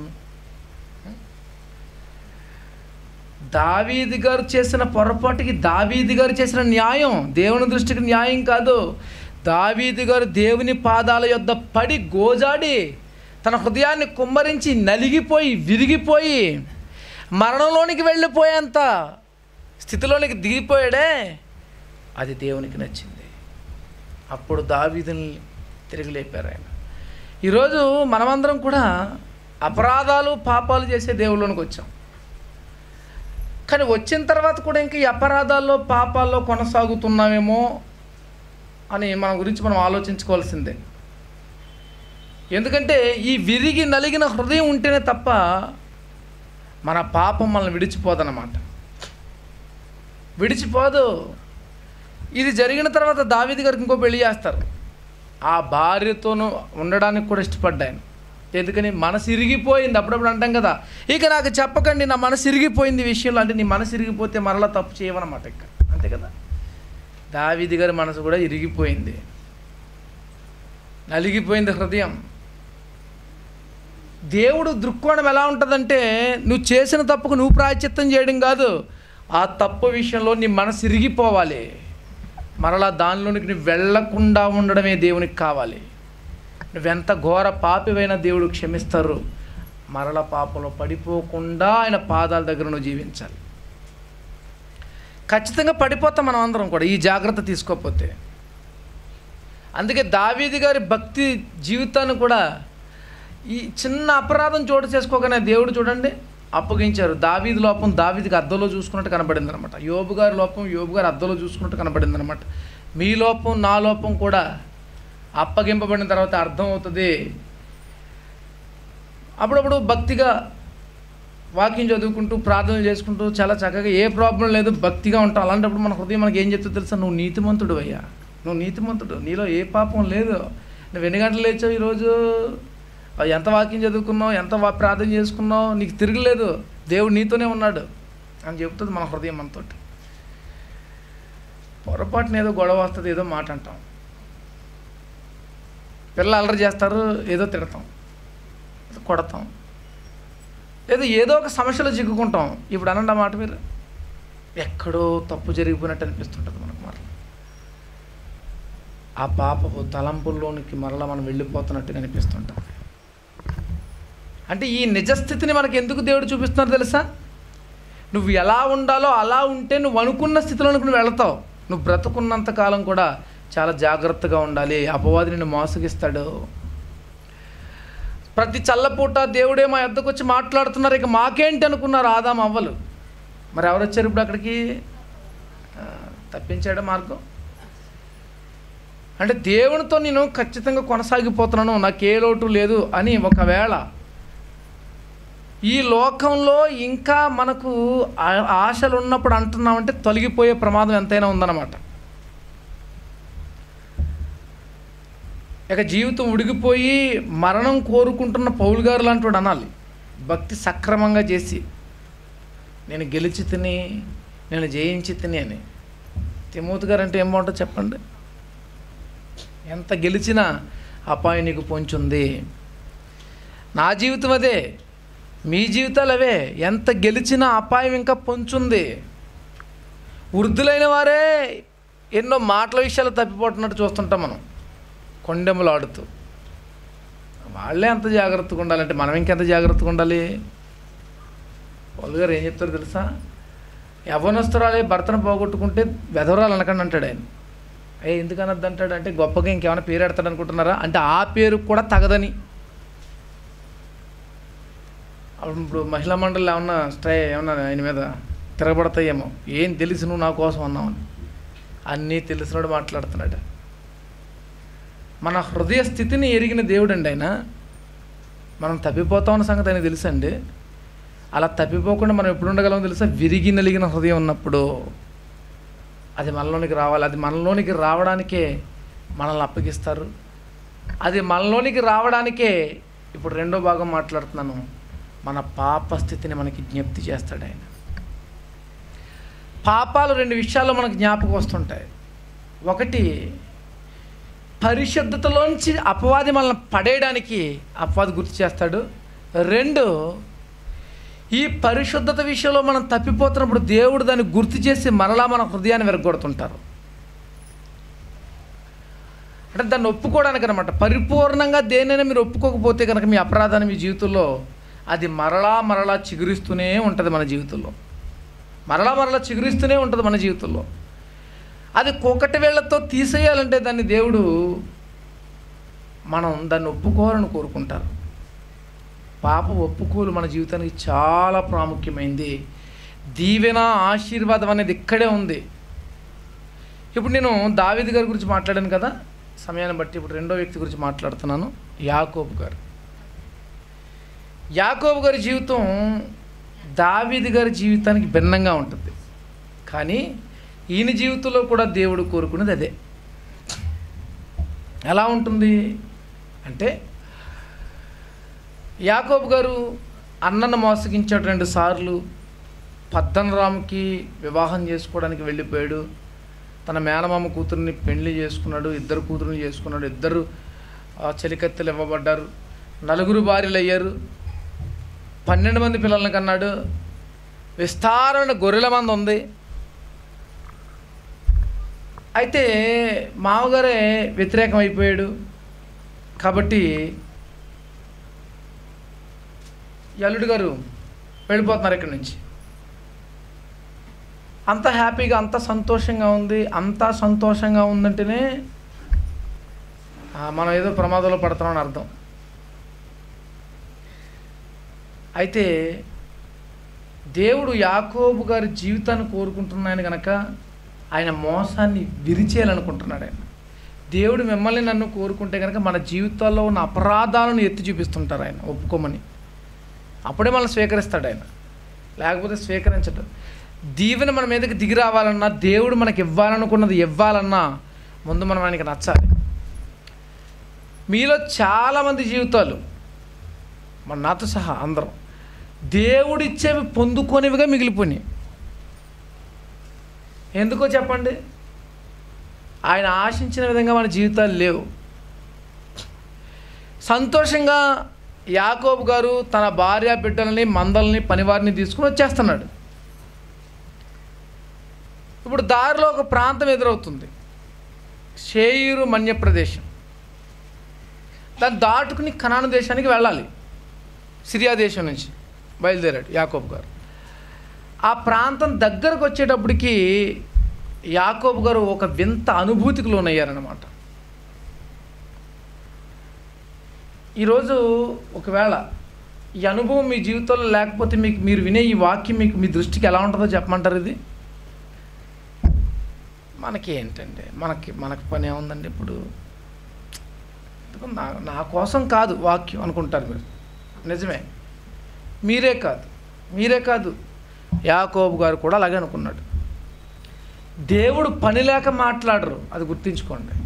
దావీది గారు చేసిన పొరపాటుకి దావీది గారు చేసిన న్యాయం దేవుని దృష్టికి న్యాయం కాదు దావీది గారు దేవుని పాదాల యొద్ద పడి గోజాడి తన హృదయాన్ని కుమ్మరించి నలిగిపోయి విరిగిపోయి మరణంలోనికి వెళ్ళిపోయేంత స్థితిలోనికి దిగిపోయాడే అది దేవునికి నచ్చింది అప్పుడు దావీదుని తిరిగి లేపారు ఆయన ఈరోజు మనమందరం కూడా అపరాధాలు పాపాలు చేసే దేవుళ్ళలోనికి వచ్చాం కానీ వచ్చిన తర్వాత కూడా ఇంకా ఈ అపరాధాల్లో పాపాల్లో కొనసాగుతున్నామేమో అని మన గురించి మనం ఆలోచించుకోవాల్సిందే ఎందుకంటే ఈ విరిగి నలిగిన హృదయం ఉంటేనే తప్ప మన పాపం మనల్ని విడిచిపోదన్నమాట విడిచిపోదు ఇది జరిగిన తర్వాత దావీది గారికి ఇంకో పెళ్లి చేస్తారు ఆ భార్యతోనూ ఉండడానికి కూడా ఇష్టపడ్డాను ఎందుకని మనసు ఇరిగిపోయింది అప్పుడప్పుడు అంటాం కదా ఇక నాకు చెప్పకండి నా మనసు ఇరిగిపోయింది ఈ విషయంలో అంటే నీ మనసు ఇరిగిపోతే మరలా తప్పు చేయవన్నమాట ఇక అంతే కదా దావీది గారి మనసు కూడా ఇరిగిపోయింది నలిగిపోయింది హృదయం దేవుడు దృక్కోణం ఎలా ఉంటుందంటే నువ్వు చేసిన తప్పుకు నువ్వు ప్రాయచిత్తం చేయడం కాదు ఆ తప్పు విషయంలో నీ మనసు ఇరిగిపోవాలి మరలా దానిలోనికి నువ్వు వెళ్లకుండా ఉండడమే దేవునికి కావాలి నువ్వెంత ఘోర పాపివైన దేవుడు క్షమిస్తారు మరల పాపలో పడిపోకుండా ఆయన పాదాల దగ్గర నువ్వు జీవించాలి ఖచ్చితంగా పడిపోతాం మనం అందరం కూడా ఈ జాగ్రత్త తీసుకోకపోతే అందుకే దావీది గారి భక్తి జీవితాన్ని కూడా ఈ చిన్న అపరాధం చోటు చేసుకోగానే దేవుడు చూడండి అప్పగించారు దావీది లోపం దావీదికి అద్దంలో చూసుకున్నట్టు కనబడింది అనమాట యోబు గారి లోపం యోబు గారి అద్దంలో చూసుకున్నట్టు కనబడింది అనమాట మీ లోపం నా లోపం కూడా అప్పగింపబడిన తర్వాత అర్థం అవుతుంది అప్పుడప్పుడు భక్తిగా వాక్యం చదువుకుంటూ ప్రార్థనలు చేసుకుంటూ చాలా చక్కగా ఏ ప్రాబ్లం లేదు భక్తిగా ఉంటాం అలాంటప్పుడు మన హృదయం మనకి ఏం చెప్తుందో తెలుసా నువ్వు నీతిమంతుడు అయ్యా నువ్వు నీతిమంతుడు నీలో ఏ పాపం లేదు నువ్వు ఎన్ని గంటలు లేచావు ఈరోజు ఎంత వాక్యం చదువుకున్నావు ఎంత వా- ప్రార్థన చేసుకున్నావు నీకు తిరగలేదు దేవుడు నీతోనే ఉన్నాడు అని చెప్తుంది మన హృదయం మనతోటి పొరపాటున ఏదో గొడవ వస్తుంది ఏదో మాట అంటాం పిల్లలు అల్లరి చేస్తారు ఏదో తిడతాం ఏదో కొడతాం లేదా ఏదో ఒక సమస్యలో చిక్కుకుంటాం ఇప్పుడు అనండి ఆ మాట మీరు ఎక్కడో తప్పు జరిగిపోయినట్టు అనిపిస్తుంటుంది మనకు మరల ఆ పాపపు తలంపుల్లోనికి మరలా మనం వెళ్ళిపోతున్నట్టుగా అనిపిస్తుంటుంది అంటే ఈ నిజస్థితిని మనకి ఎందుకు దేవుడు చూపిస్తున్నారు తెలుసా నువ్వు ఎలా ఉండాలో అలా ఉంటే నువ్వు అనుకున్న స్థితిలోనికి నువ్వు వెళతావు నువ్వు బ్రతుకున్నంత కాలం కూడా చాలా జాగ్రత్తగా ఉండాలి అపవాది నిన్ను మోసగిస్తాడు ప్రతి చల్లపూట దేవుడే మా యొద్దకు వచ్చి మాట్లాడుతున్నారు ఇక మాకేంటి అనుకున్నారు ఆదాం అవ్వలు మరి ఎవరు వచ్చారు ఇప్పుడు అక్కడికి ఆ, తప్పించాడా మార్గం అంటే దేవునితో నేను ఖచ్చితంగా కొనసాగిపోతున్నాను నాకు ఏ లోటు లేదు అని ఒకవేళ ఈ లోకంలో ఇంకా మనకు ఆ- ఆశలు ఉన్నప్పుడు అంటున్నామంటే తొలగిపోయే ప్రమాదం ఎంతైనా ఉందన్నమాట ఇక జీవితం ఉడిగిపోయి మరణం కోరుకుంటున్న పౌలు గారు లాంటి వాడు అనాలి భక్తి సక్రమంగా చేసి నేను గెలిచి తిని నేను జయించి తిని అని తిమోతి గారు అంటే ఏం బాగుంటుందో చెప్పండి ఎంత గెలిచినా అపాయం నీకు పొంచుంది నా జీవితం అదే మీ జీవితాలు అవే ఎంత గెలిచినా అపాయం ఇంకా పొంచుంది వృద్ధులైన వారే ఎన్నో మాటల విషయాలు తప్పిపోతున్నట్టు చూస్తుంటాం మనం కొండెములు ఆడుతూ వాళ్ళే అంత జాగ్రత్తగా ఉండాలంటే మనం ఇంకెంత జాగ్రత్తగా ఉండాలి వాళ్ళు గారు ఏం చెప్తారు తెలుసా యవనస్తురాలే భర్తను పోగొట్టుకుంటే వెధవరాలు అనకండి అంటాడు ఆయన ఏ ఎందుకు అనద్దు అంటాడు అంటే గొప్పగా ఇంకేమైనా పేరు పెడతాడు అనుకుంటున్నారా అంటే ఆ పేరు కూడా తగదని అప్పుడు ఇప్పుడు మహిళా మండలి ఏమన్నా స్ట్రై ఏమన్నా ఆయన మీద తిరగబడతాయేమో ఏం తెలిసి నువ్వు నా కోసం అన్నామని అన్నీ తెలిసినోడు మాట్లాడుతున్నాడు మన హృదయ స్థితిని ఎరిగిన దేవుడండి ఆయన మనం తప్పిపోతామన్న సంగతి ఆయన తెలుసండి అలా తప్పిపోకుండా మనం ఎప్పుడు ఉండగలం తెలుసా విరిగి నలిగిన హృదయం ఉన్నప్పుడు అది మనలోనికి రావాలి అది మనలోనికి రావడానికే మనల్ని అప్పగిస్తారు అది మనలోనికి రావడానికే ఇప్పుడు రెండో భాగం మాట్లాడుతున్నాను మన పాప స్థితిని మనకి జ్ఞప్తి చేస్తాడు ఆయన పాపాలు రెండు విషయాల్లో మనకు జ్ఞాపకం వస్తుంటాయి ఒకటి పరిశుద్ధతలోంచి అపవాది మనల్ని పడేయడానికి అపవాది గుర్తు చేస్తాడు రెండు ఈ పరిశుద్ధత విషయంలో మనం తప్పిపోతున్నప్పుడు దేవుడు దాన్ని గుర్తు చేసి మరలా మన హృదయాన్ని విరగొడుతుంటారు అంటే దాన్ని ఒప్పుకోవడానికి అనమాట పరిపూర్ణంగా దేనైనా మీరు ఒప్పుకోకపోతే కనుక మీ అపరాధాన్ని మీ జీవితంలో అది మరలా మరలా చిగురిస్తూనే ఉంటుంది మన జీవితంలో మరలా మరలా చిగురిస్తూనే ఉంటుంది మన జీవితంలో అది కోకటి వేళ్లతో తీసేయాలంటే దాన్ని దేవుడు మనం దాన్ని ఒప్పుకోవాలని కోరుకుంటారు పాప ఒప్పుకోలు మన జీవితానికి చాలా ప్రాముఖ్యమైంది దీవెన ఆశీర్వాదం అనేది ఇక్కడే ఉంది ఇప్పుడు నేను దావిది గారి గురించి మాట్లాడాను కదా సమయాన్ని బట్టి ఇప్పుడు రెండో వ్యక్తి గురించి మాట్లాడుతున్నాను యాకోబు గారు యాకోబు గారి జీవితం దావీది గారి జీవితానికి భిన్నంగా ఉంటుంది కానీ ఈయన జీవితంలో కూడా దేవుడు కోరుకునేది అదే ఎలా ఉంటుంది అంటే యాకోబు గారు అన్నను మోసగించాడు రెండు సార్లు పద్దనరాముకి వివాహం చేసుకోవడానికి వెళ్ళిపోయాడు తన మేనమామ కూతుర్ని పెళ్లి చేసుకున్నాడు ఇద్దరు కూతురుని చేసుకున్నాడు ఇద్దరు ఆ, చెలికత్తెలు ఇవ్వబడ్డారు నలుగురు భార్యలు అయ్యారు పన్నెండు మంది పిల్లల్ని కన్నాడు విస్తారమైన గొర్రెల మంది ఉంది అయితే మామగారే వ్యతిరేకం అయిపోయాడు కాబట్టి ఈ అల్లుడు గారు వెళ్ళిపోతున్నారు ఇక్కడి నుంచి అంత హ్యాపీగా అంత సంతోషంగా ఉంది అంత సంతోషంగా ఉందంటేనే ఆ, మనం ఏదో ప్రమాదంలో పడుతున్నామని అర్థం అయితే దేవుడు యాకోబు గారి జీవితాన్ని కోరుకుంటున్నాయని గనక ఆయన మోసాన్ని విరిచేయాలనుకుంటున్నాడు ఆయన దేవుడు మిమ్మల్ని నన్ను కోరుకుంటే కనుక మన జీవితాల్లో ఉన్న అపరాధాలను ఎత్తి చూపిస్తుంటారు ఆయన ఒప్పుకోమని అప్పుడే మనం స్వీకరిస్తాడు ఆయన లేకపోతే స్వీకరించడు దీవెన మన మీదకి దిగి రావాలన్నా దేవుడు మనకి ఇవ్వాలనుకున్నది ఇవ్వాలన్నా ముందు మనం ఆయనకి నచ్చాలి మీలో చాలామంది జీవితాలు మన నాతో సహా అందరం దేవుడిచ్చేవి పొందుకోనివిగా మిగిలిపోయినాయి ఎందుకో చెప్పండి ఆయన ఆశించిన విధంగా మన జీవితాలు లేవు సంతోషంగా యాకోబు గారు తన భార్య బిడ్డలని మందల్ని పనివారిని తీసుకుని వచ్చేస్తున్నాడు ఇప్పుడు దారిలో ఒక ప్రాంతం ఎదురవుతుంది షేయూరు మన్య ప్రదేశం దాన్ని దాటుకుని కనాను దేశానికి వెళ్ళాలి సిరియా దేశం నుంచి బయలుదేరాడు యాకోబు గారు ఆ ప్రాంతం దగ్గరకు వచ్చేటప్పటికి యాకోబు గారు ఒక వింత అనుభూతికి లోనయ్యారనమాట ఈరోజు ఒకవేళ ఈ అనుభవం మీ జీవితంలో లేకపోతే మీకు మీరు వినే ఈ వాక్యం మీకు మీ దృష్టికి ఎలా ఉంటుందో చెప్పమంటారు ఇది మనకి ఏంటండి మనకి మనకి పని ఏముందండి ఇప్పుడు ఎందుకు నా నా కోసం కాదు వాక్యం అనుకుంటారు మీరు నిజమే మీరే కాదు మీరే కాదు యాకోబు గారు కూడా అలాగే అనుకున్నాడు దేవుడు పని లేక మాట్లాడరు అది గుర్తుంచుకోండి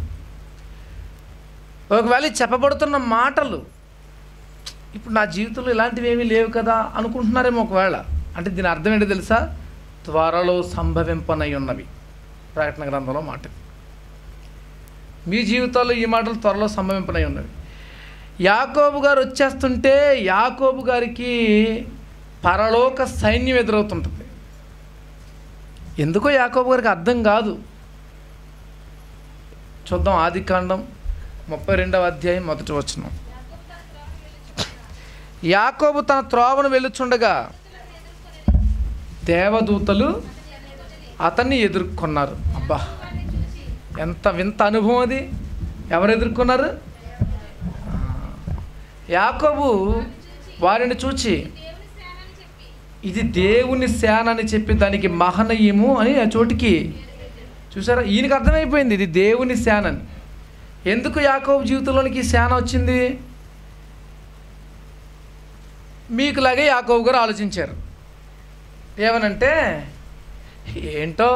ఒకవేళ ఈ చెప్పబడుతున్న మాటలు ఇప్పుడు నా జీవితంలో ఇలాంటివి ఏమీ లేవు కదా అనుకుంటున్నారేమో ఒకవేళ అంటే దీని అర్థం ఏంటో తెలుసా త్వరలో సంభవింపనై ఉన్నవి ప్రకటన గ్రంథంలో మాట ఇది. మీ జీవితాల్లో ఈ మాటలు త్వరలో సంభవింపనై ఉన్నవి యాకోబు గారు వచ్చేస్తుంటే యాకోబు గారికి పరలోక సైన్యం ఎదురవుతుంటుంది ఎందుకో యాకోబు గారికి అర్థం కాదు చూద్దాం ఆది కాండం ముప్పై రెండవ అధ్యాయం మొదటి వచనం యాకోబు తన త్రోవను వెళ్ళుచుండగా దేవదూతలు అతన్ని ఎదుర్కొన్నారు అబ్బా ఎంత వింత అనుభవం అది ఎవరు ఎదుర్కొన్నారు ఆ, యాకోబు వారిని చూచి ఇది దేవుని సేన అని చెప్పి దానికి మహనీయము అని ఆ చోటికి చూసారా ఈయనకి అర్థమైపోయింది ఇది దేవుని సేన అని ఎందుకు యాకోబు జీవితంలోనికి ఈ సేన వచ్చింది మీకులాగే యాకోబు గారు ఆలోచించారు ఏమనంటే ఏంటో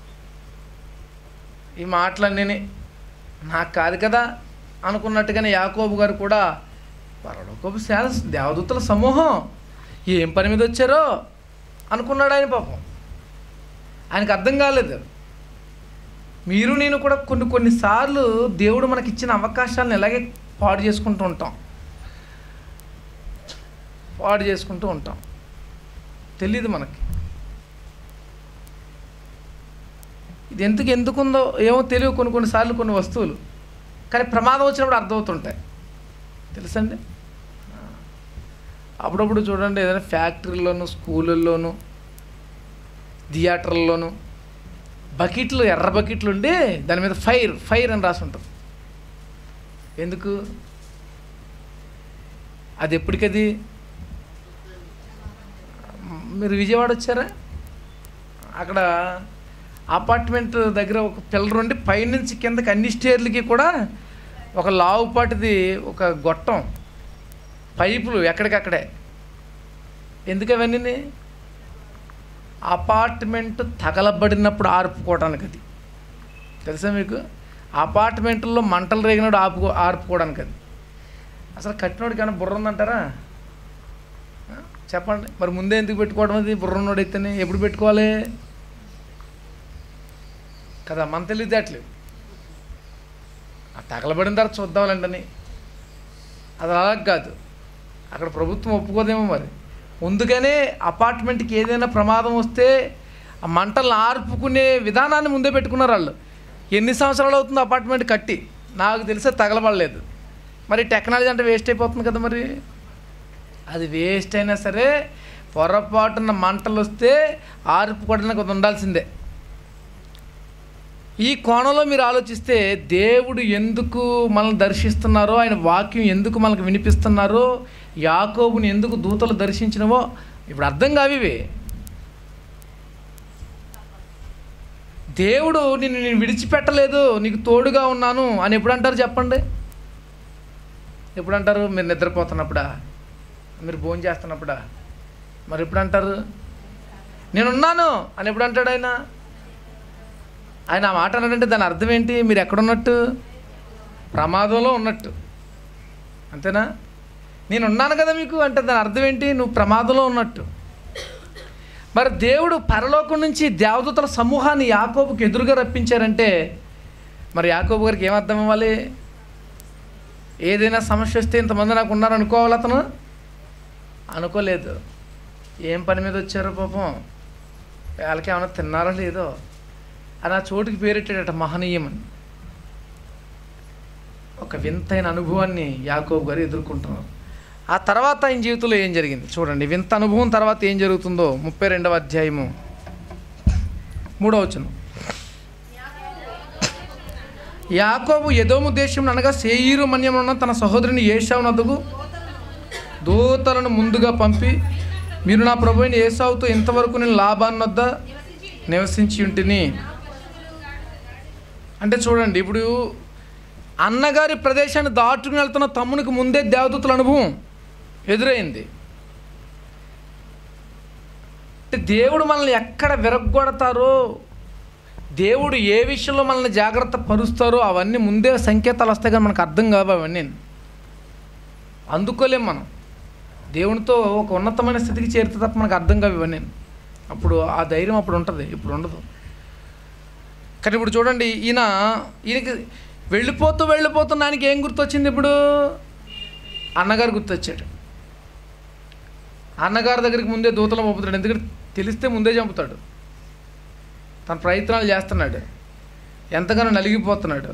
ఈ మాటలన్నీ నాకు కాదు కదా అనుకున్నట్టుగానే యాకోబు గారు కూడా పరలోకపు సేన దేవదూతల సమూహం ఏం పని మీద వచ్చారో అనుకున్నాడు ఆయన పాపం ఆయనకు అర్థం కాలేదు మీరు నేను కూడా కొన్ని కొన్నిసార్లు దేవుడు మనకి ఇచ్చిన అవకాశాలను ఇలాగే పాడు చేసుకుంటూ ఉంటాం పాడు చేసుకుంటూ ఉంటాం తెలీదు మనకి ఇది ఎందుకు ఎందుకుందో ఏమో తెలియవు కొన్ని కొన్నిసార్లు కొన్ని వస్తువులు కానీ ప్రమాదం వచ్చినప్పుడు అర్థమవుతుంటాయి తెలుసండి ఆ. అప్పుడప్పుడు చూడండి ఏదైనా ఫ్యాక్టరీలోను స్కూళ్ళల్లోనూ థియేటర్లలోను బకెట్లు ఎర్ర బకెట్లు ఉండి దాని మీద ఫైర్ ఫైర్ అని రాసి ఉంటుంది ఎందుకు అది ఎప్పటికది మీరు విజయవాడ వచ్చారా అక్కడ అపార్ట్మెంట్ దగ్గర ఒక పిల్లర్ ఉండి పైనుంచి కిందకి అన్ని స్టేర్లకి కూడా ఒక లావుపాటిది ఒక గొట్టం పైపులు ఎక్కడికక్కడే ఎందుకు అవన్నీ అపార్ట్మెంట్ తగలబడినప్పుడు ఆర్పుకోవడానికి అది తెలుసా మీకు అపార్ట్మెంట్లో మంటలు రేగినప్పుడు ఆపుకో ఆర్పుకోవడానికి అది అసలు కట్టినోడికి ఏమైనా బుర్ర ఉందంటారా ఆ? చెప్పండి మరి ముందే ఎందుకు పెట్టుకోవడం అది బుర్ర ఉన్నోడు అయితేనే ఎప్పుడు పెట్టుకోవాలి కదా మన తెలివితేటలు ఆ తగలబడిన తర్వాత చూద్దాంలేంటని అది అలా కాదు అక్కడ ప్రభుత్వం ఒప్పుకోదేమో మరి ముందుగానే అపార్ట్మెంట్కి ఏదైనా ప్రమాదం వస్తే ఆ మంటలను ఆర్పుకునే విధానాన్ని ముందే పెట్టుకున్నారు వాళ్ళు ఎన్ని సంవత్సరాలు అవుతుందో అపార్ట్మెంట్ కట్టి నాకు తెలిసే తగలబడలేదు మరి టెక్నాలజీ అంటే వేస్ట్ అయిపోతుంది కదా మరి అది వేస్ట్ అయినా సరే పొరపాటున మంటలు వస్తే ఆర్పుకోవడానికి అది ఉండాల్సిందే ఈ కోణంలో మీరు ఆలోచిస్తే దేవుడు ఎందుకు మనల్ని దర్శిస్తున్నారో ఆయన వాక్యం ఎందుకు మనకు వినిపిస్తున్నారో యాకోబుని ఎందుకు దూతలు దర్శించినవో ఇప్పుడు అర్థం కావివి దేవుడు నిన్ను నేను విడిచిపెట్టలేదు నీకు తోడుగా ఉన్నాను అని ఎప్పుడు అంటారు చెప్పండి ఎప్పుడు అంటారు మీరు నిద్రపోతున్నప్పుడా మీరు భోజనం చేస్తున్నప్పుడా మరి ఎప్పుడు అంటారు నేనున్నాను అని ఎప్పుడు అంటాడు ఆయన ఆయన ఆ మాట అన్నాడంటే దాని అర్థం ఏంటి మీరు ఎక్కడున్నట్టు ప్రమాదంలో ఉన్నట్టు అంతేనా నేను ఉన్నాను కదా మీకు అంటే దాని అర్థం ఏంటి నువ్వు ప్రమాదంలో ఉన్నట్టు మరి దేవుడు పరలోకం నుంచి దేవదూతల సమూహాన్ని యాకోబుకి ఎదురుగా రప్పించారంటే మరి యాకోబు గారికి ఏమర్థం అవ్వాలి ఏదైనా సమస్య వస్తే ఇంతమంది నాకు ఉన్నారు అనుకోవాలి అతను అనుకోలేదు ఏం పని మీద వచ్చారో పాపం వాళ్ళకి ఏమైనా తిన్నారో లేదో అని ఆ చోటుకి పేరెట్టాడట మహనీయం అని ఒక వింతైన అనుభవాన్ని యాకోబు గారు ఎదుర్కొంటున్నారు ఆ తర్వాత ఆయన జీవితంలో ఏం జరిగింది చూడండి వింత అనుభవం తర్వాత ఏం జరుగుతుందో ముప్పై రెండవ అధ్యాయము మూడవ వచనం యాకోబు ఎదోము దేశం అనగా సేయీరు మన్యమున్న తన సహోదరుని ఏషావు నదుకు దూతలను ముందుగా పంపి మీరు నా ప్రభు అయిన ఏసావుతో ఇంతవరకు నేను లాభాన్ని వద్ద నివసించి ఉంటిని అంటే చూడండి ఇప్పుడు అన్నగారి ప్రదేశాన్ని దాటుకుని వెళ్తున్న తమ్మునికి ముందే దేవదూతల అనుభవం ఎదురైంది అంటే దేవుడు మనల్ని ఎక్కడ విరగ్గొడతారో దేవుడు ఏ విషయంలో మనల్ని జాగ్రత్త పరుస్తారో అవన్నీ ముందే సంకేతాలు వస్తాయి కానీ మనకు అర్థం కావు అవన్నీ అందుకోలేం మనం దేవునితో ఒక ఉన్నతమైన స్థితికి చేరితే తప్ప మనకు అర్థం కావు ఇవన్నీ అప్పుడు ఆ ధైర్యం అప్పుడు ఉంటుంది ఇప్పుడు ఉండదు కానీ ఇప్పుడు చూడండి ఈయన ఈయనకి వెళ్ళిపోతూ వెళ్ళిపోతున్న ఆయనకి ఏం గుర్తొచ్చింది ఇప్పుడు అన్నగారు గుర్తొచ్చాడు అన్నగారి దగ్గరికి ముందే దూతలు పంపుతాడు ఎందుకంటే తెలిస్తే ముందే చంపుతాడు తన ప్రయత్నాలు చేస్తున్నాడు ఎంతగానో నలిగిపోతున్నాడు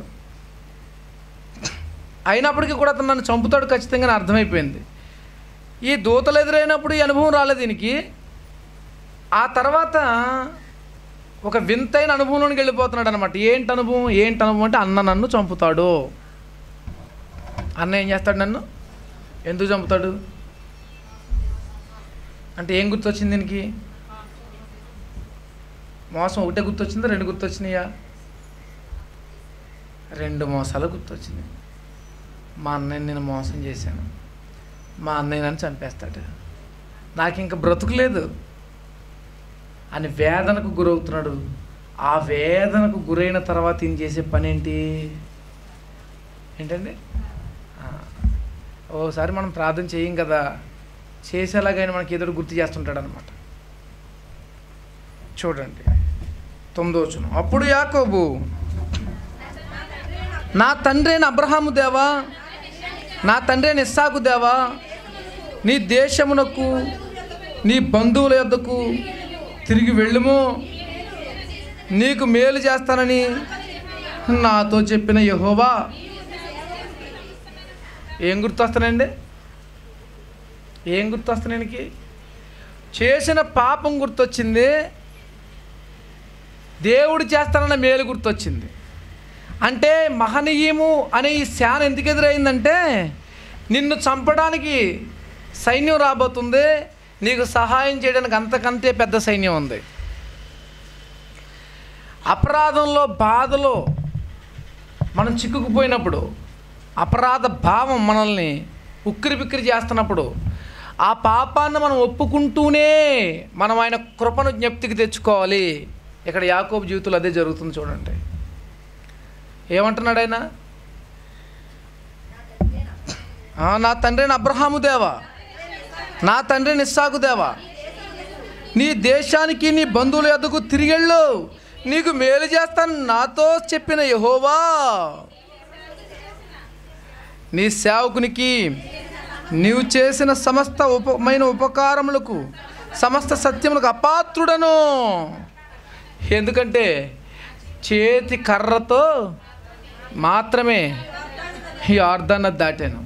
అయినప్పటికీ కూడా అతను నన్ను చంపుతాడు ఖచ్చితంగా అని అర్థమైపోయింది ఈ దూతలు ఎదురైనప్పుడు ఈ అనుభవం రాలేదు దీనికి ఆ తర్వాత ఒక వింతైన అనుభవంలోనికి వెళ్ళిపోతున్నాడు అనమాట ఏంటి అనుభవం ఏంటి అనుభవం అంటే అన్న నన్ను చంపుతాడు అన్న ఏం చేస్తాడు నన్ను ఎందుకు చంపుతాడు అంటే ఏం గుర్తొచ్చింది దీనికి మోసం ఒకటే గుర్తొచ్చిందా రెండు గుర్తొచ్చినాయా రెండు మోసాలు గుర్తొచ్చింది మా అన్నయ్యని నేను మోసం చేశాను మా అన్నయ్య నన్ను చంపేస్తాడు నాకు ఇంకా బ్రతుకు లేదు అని వేదనకు గురవుతున్నాడు ఆ వేదనకు గురైన తర్వాత ఈయన చేసే పని ఏంటి ఏంటండి ఆ, ఓసారి మనం ప్రార్థన చేయం కదా చేసేలాగైనా మనకి ఏదో ఒకటి గుర్తు చేస్తుంటాడు అనమాట చూడండి తొమ్మిదో వచనం అప్పుడు యాకోబు నా తండ్రి అయిన అబ్రహాము దేవా నా తండ్రి అయిన ఇస్సాకు దేవా నీ దేశమునకు నీ బంధువుల యొద్దకు తిరిగి వెళ్ళుము నీకు మేలు చేస్తానని నాతో చెప్పిన యహోవా ఏం గుర్తొస్తానండి ఏం గుర్తొస్తానికి చేసిన పాపం గుర్తొచ్చింది దేవుడు చేస్తానన్న మేలు గుర్తొచ్చింది అంటే మహనీయము అనే ఈ శాన ఎందుకు ఎదురైందంటే నిన్ను చంపడానికి సైన్యం రాబోతుంది నీకు సహాయం చేయడానికి అంతకంతే పెద్ద సైన్యం ఉంది అపరాధంలో బాధలో మనం చిక్కుకుపోయినప్పుడు అపరాధ భావం మనల్ని ఉక్కిరి బిక్కిరి చేస్తున్నప్పుడు ఆ పాపాన్ని మనం ఒప్పుకుంటూనే మనం ఆయన కృపను జ్ఞప్తికి తెచ్చుకోవాలి ఇక్కడ యాకోబు జీవితంలో అదే జరుగుతుంది చూడండి ఏమంటున్నాడు ఆయన "ఆ, నా తండ్రిని అబ్రహాము దేవా నా తండ్రిని ఇస్సాకు దేవా నీ దేశానికి నీ బంధువుల ఎద్దకు తిరిగెళ్ళు నీకు మేలు చేస్తాను నాతో చెప్పిన యహోవా నీ సేవకునికి నీవు చేసిన సమస్త ఉపమైన ఉపకారములకు సమస్త సత్యములకు అపాత్రుడను ఎందుకంటే చేతి కర్రతో మాత్రమే ఈ అర్ధాన్ని దాటాను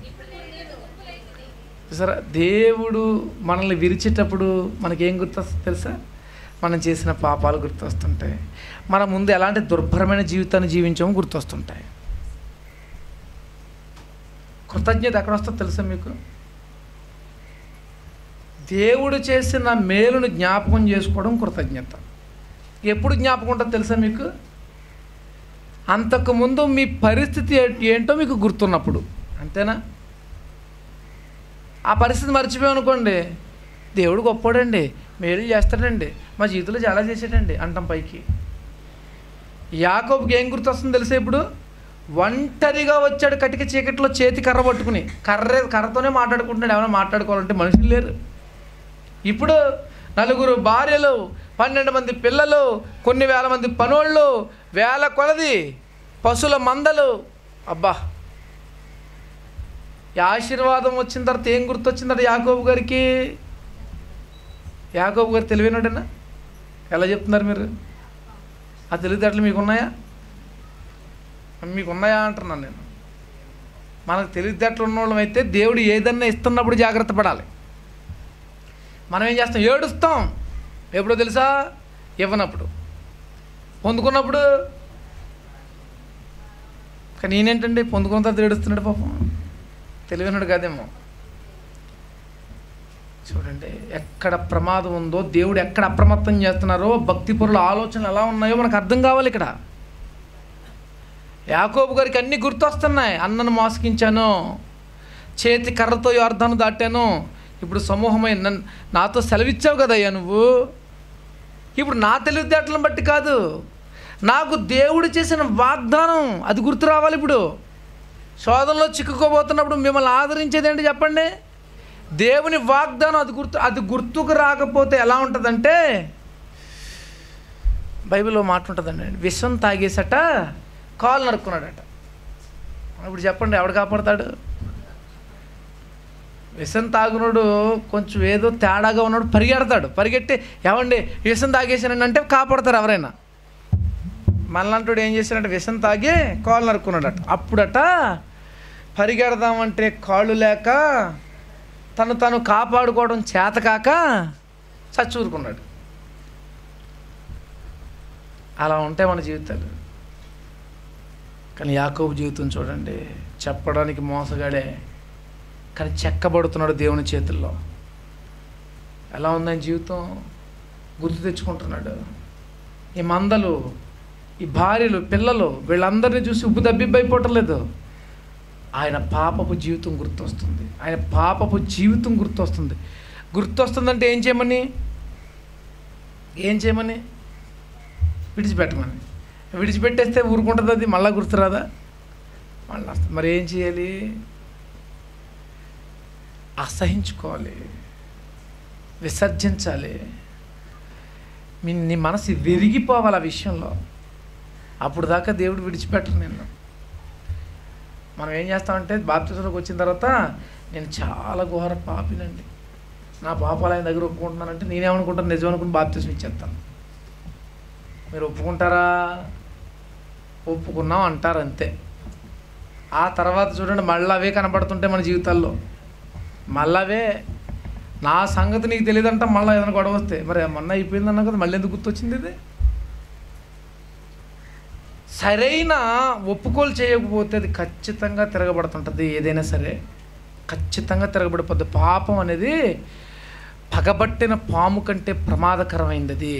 సరే దేవుడు మనల్ని విరిచేటప్పుడు మనకేం గుర్తొస్తుంది తెలుసా మనం చేసిన పాపాలు గుర్తొస్తుంటాయి మన ముందు ఎలాంటి దుర్భరమైన జీవితాన్ని జీవించామో గుర్తొస్తుంటాయి కృతజ్ఞత ఎక్కడ వస్తుందో తెలుసా మీకు దేవుడు చేసిన మేలును జ్ఞాపకం చేసుకోవడం కృతజ్ఞత ఎప్పుడు జ్ఞాపకం ఉంటుందో తెలుసా మీకు అంతకుముందు మీ పరిస్థితి ఏ- ఏంటో మీకు గుర్తున్నప్పుడు అంతేనా ఆ పరిస్థితి మర్చిపోయామనుకోండి దేవుడు గొప్పోడండి మేలు చేస్తాడండి మా జీవితంలో చాలా చేసాడండి అంటాం పైకి యాకోబుకి ఏం గుర్తొస్తుంది తెలుసా ఇప్పుడు ఒంటరిగా వచ్చాడు కటిక చీకట్లో చేతి కర్ర పట్టుకుని కర్ర కర్రతోనే మాట్లాడుకుంటున్నాడు ఏమైనా మాట్లాడుకోవాలంటే మనుషులు లేరు ఇప్పుడు నలుగురు భార్యలు పన్నెండు మంది పిల్లలు కొన్ని వేల మంది పనోళ్ళు వేల కొలది పశువుల మందలు అబ్బా ఈ ఆశీర్వాదం వచ్చిన తర్వాత ఏం గుర్తొచ్చిందట యాకోబు గారికి యాకోబు గారు తెలివైనడన్నా ఎలా చెప్తున్నారు మీరు ఆ తెలివితేటలు మీకు ఉన్నాయా మీకు ఉన్నాయా అంటున్నాను నేను మనకు తెలివితేటలు ఉన్నోళ్ళం అయితే దేవుడు ఏదన్నా ఇస్తున్నప్పుడు జాగ్రత్త పడాలి మనం ఏం చేస్తాం ఏడుస్తాం ఎప్పుడో తెలుసా ఇవ్వనప్పుడు పొందుకున్నప్పుడు కానీ ఈయనేంటండి పొందుకున్న తర్వాత ఏడుస్తున్నాడు పాపం తెలివినాడు కాదేమో చూడండి ఎక్కడ ప్రమాదం ఉందో దేవుడు ఎక్కడ అప్రమత్తం చేస్తున్నారో భక్తి పరుల ఆలోచనలు ఎలా ఉన్నాయో మనకు అర్థం కావాలి ఇక్కడ యాకోబు గారికి అన్నీ గుర్తొస్తున్నాయి అన్నను మోసగించాను చేతి కర్రతో అర్థాన్ని దాటాను ఇప్పుడు సమూహమై నన్ను నాతో సెలవిచ్చావు కదయ్యా నువ్వు ఇప్పుడు నా తెలివితేటలను బట్టి కాదు నాకు దేవుడు చేసిన వాగ్దానం అది గుర్తు రావాలి ఇప్పుడు శోధనలో చిక్కుకోబోతున్నప్పుడు మిమ్మల్ని ఆదరించేది ఏంటి చెప్పండి దేవుని వాగ్దానం అది గుర్తు అది గుర్తుకు రాకపోతే ఎలా ఉంటుందంటే బైబిల్లో మాట ఉంటుందండి విషం తాగేసట కాలు నరుక్కున్నాడట ఇప్పుడు చెప్పండి ఎవడు కాపాడతాడు విషం తాగునోడు కొంచెం ఏదో తేడాగా ఉన్నాడు పరిగెడతాడు పరిగెట్టి ఏమండి విషం తాగేసానండి అంటే కాపాడతారు ఎవరైనా మళ్ళంటాడు ఏం చేశాడంటే విషం తాగి కాళ్ళు నరుక్కున్నాడట అప్పుడట పరిగెడదామంటే కాళ్ళు లేక తను తను కాపాడుకోవడం చేతకాక చచ్చూరుకున్నాడు అలా ఉంటాయి మన జీవితాలు కానీ యాకోబు జీవితం చూడండి చెప్పడానికి మోసగాడే కానీ చెక్కబడుతున్నాడు దేవుని చేతుల్లో ఎలా ఉందని జీవితం గుర్తు తెచ్చుకుంటున్నాడు ఈ మందలు ఈ భార్యలు పిల్లలు వీళ్ళందరినీ చూసి ఉబ్బు దబ్బిబ్బైపోవటం లేదు ఆయన పాపపు జీవితం గుర్తొస్తుంది ఆయన పాపపు జీవితం గుర్తొస్తుంది గుర్తొస్తుందంటే ఏం చేయమని ఏం చేయమని విడిచిపెట్టమని విడిచిపెట్టేస్తే ఊరుకుంటుంది అది మళ్ళీ గుర్తురాదా మళ్ళీ వస్తుంది మరి ఏం చేయాలి అసహించుకోవాలి విసర్జించాలి మీ నీ మనసు విరిగిపోవాలి ఆ విషయంలో అప్పుడు దాకా దేవుడు విడిచిపెట్టరు నిన్ను మనం ఏం చేస్తామంటే బాప్తిజంలోకి వచ్చిన తర్వాత నేను చాలా ఘోర పాపినండి నా పాపాలు ఆయన దగ్గర ఒప్పుకుంటున్నానంటే నేనేమనుకుంటాను నిజం అనుకుని బాప్తిజం ఇచ్చేస్తాను మీరు ఒప్పుకుంటారా ఒప్పుకున్నాం అంటారు అంతే ఆ తర్వాత చూడండి మళ్ళీ అవే కనబడుతుంటాయి మన జీవితాల్లో మళ్ళీ అవే నా సంగతి నీకు తెలియదంట మళ్ళీ ఏదైనా గొడవ వస్తే మరి మొన్న అయిపోయింది అన్నా కదా మళ్ళీ ఎందుకు గుర్తొచ్చింది ఇది సరైన ఒప్పుకోలు చేయకపోతే అది ఖచ్చితంగా తిరగబడుతుంటుంది ఏదైనా సరే ఖచ్చితంగా తిరగబడిపోద్ది పాపం అనేది పగబట్టిన పాము కంటే ప్రమాదకరమైంది అది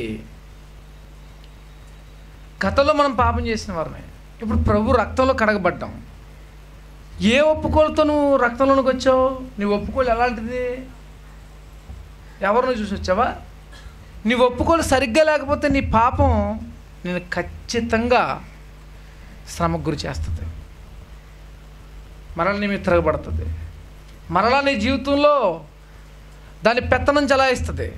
గతంలో మనం పాపం చేసిన వారమే ఇప్పుడు ప్రభు రక్తంలో కడగబడ్డాం ఏ ఒప్పుకోలతో నువ్వు రక్తంలోనికి వచ్చావు నీ ఒప్పుకోలు ఎలాంటిది ఎవరిని చూసి వచ్చావా నీ ఒప్పుకోలు సరిగ్గా లేకపోతే నీ పాపం నేను ఖచ్చితంగా శ్రమకు గురి చేస్తుంది మరలా నీ మీద తిరగబడుతుంది మరలా నీ జీవితంలో దాని పెత్తనం చలాయిస్తుంది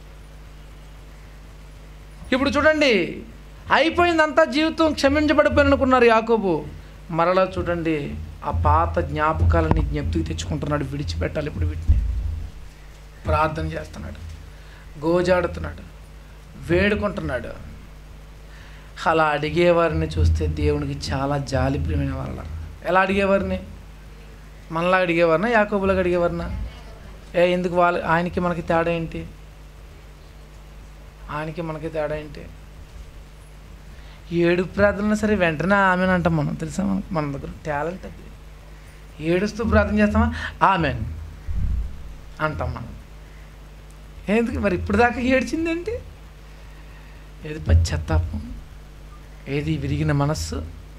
ఇప్పుడు చూడండి అయిపోయిందంతా జీవితం క్షమించబడిపోయింది అనుకున్నారు యాకోబు మరలా చూడండి ఆ పాత జ్ఞాపకాలని జ్ఞప్తికి తెచ్చుకుంటున్నాడు విడిచిపెట్టాలి ఇప్పుడు వీటిని ప్రార్థన చేస్తున్నాడు గోజాడుతున్నాడు వేడుకుంటున్నాడు అలా అడిగేవారిని చూస్తే దేవునికి చాలా జాలి ప్రియమైన వాళ్ళ ఎలా అడిగేవారిని మనలా అడిగేవారినా యాకోబులకు అడిగేవారినా ఏ ఎందుకు వాళ్ళ ఆయనకి మనకి తేడా ఏంటి ఆయనకి మనకి తేడా ఏంటి ఏడు ప్రార్థన సరే వెంటనే ఆమెను అంటాం మనం తెలుసా మనకు మన దగ్గర టాలెంట్ అది ఏడుస్తూ ప్రార్థన చేస్తామా ఆమెన్ అంటాం మనం ఎందుకు మరి ఇప్పుడు దాకా ఏడ్చింది ఏంటి ఏది పశ్చాత్తాపం ఏది విరిగిన మనస్సు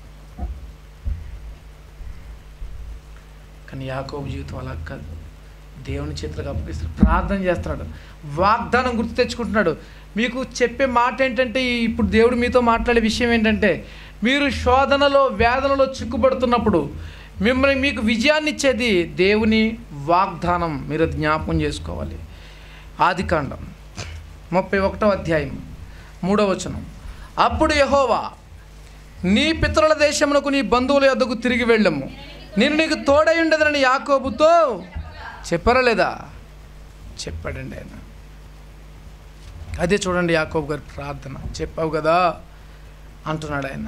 కానీ యాకోబు జీవితం అలా కాదు దేవుని చేతులకు అప్పగిస్తాడు ప్రార్థన చేస్తున్నాడు వాగ్దానం గుర్తు తెచ్చుకుంటున్నాడు మీకు చెప్పే మాట ఏంటంటే ఈ- ఇప్పుడు దేవుడు మీతో మాట్లాడే విషయం ఏంటంటే మీరు శోధనలో వేదనలో చిక్కుపడుతున్నప్పుడు మిమ్మల్ని మీకు విజయాన్ని ఇచ్చేది దేవుని వాగ్దానం మీరు అది జ్ఞాపకం చేసుకోవాలి ఆదికాండం ముప్పై ఒకటో అధ్యాయం మూడో వచనం అప్పుడు యహోవా నీ పితరుల దేశమునకు నీ బంధువుల యొద్దకు తిరిగి వెళ్ళము నేను నీకు తోడై ఉండదనని యాకోబుతో చెప్పారా లేదా చెప్పాడండి ఆయన అదే చూడండి యాకోబు గారి ప్రార్థన చెప్పావు కదా అంటున్నాడు ఆయన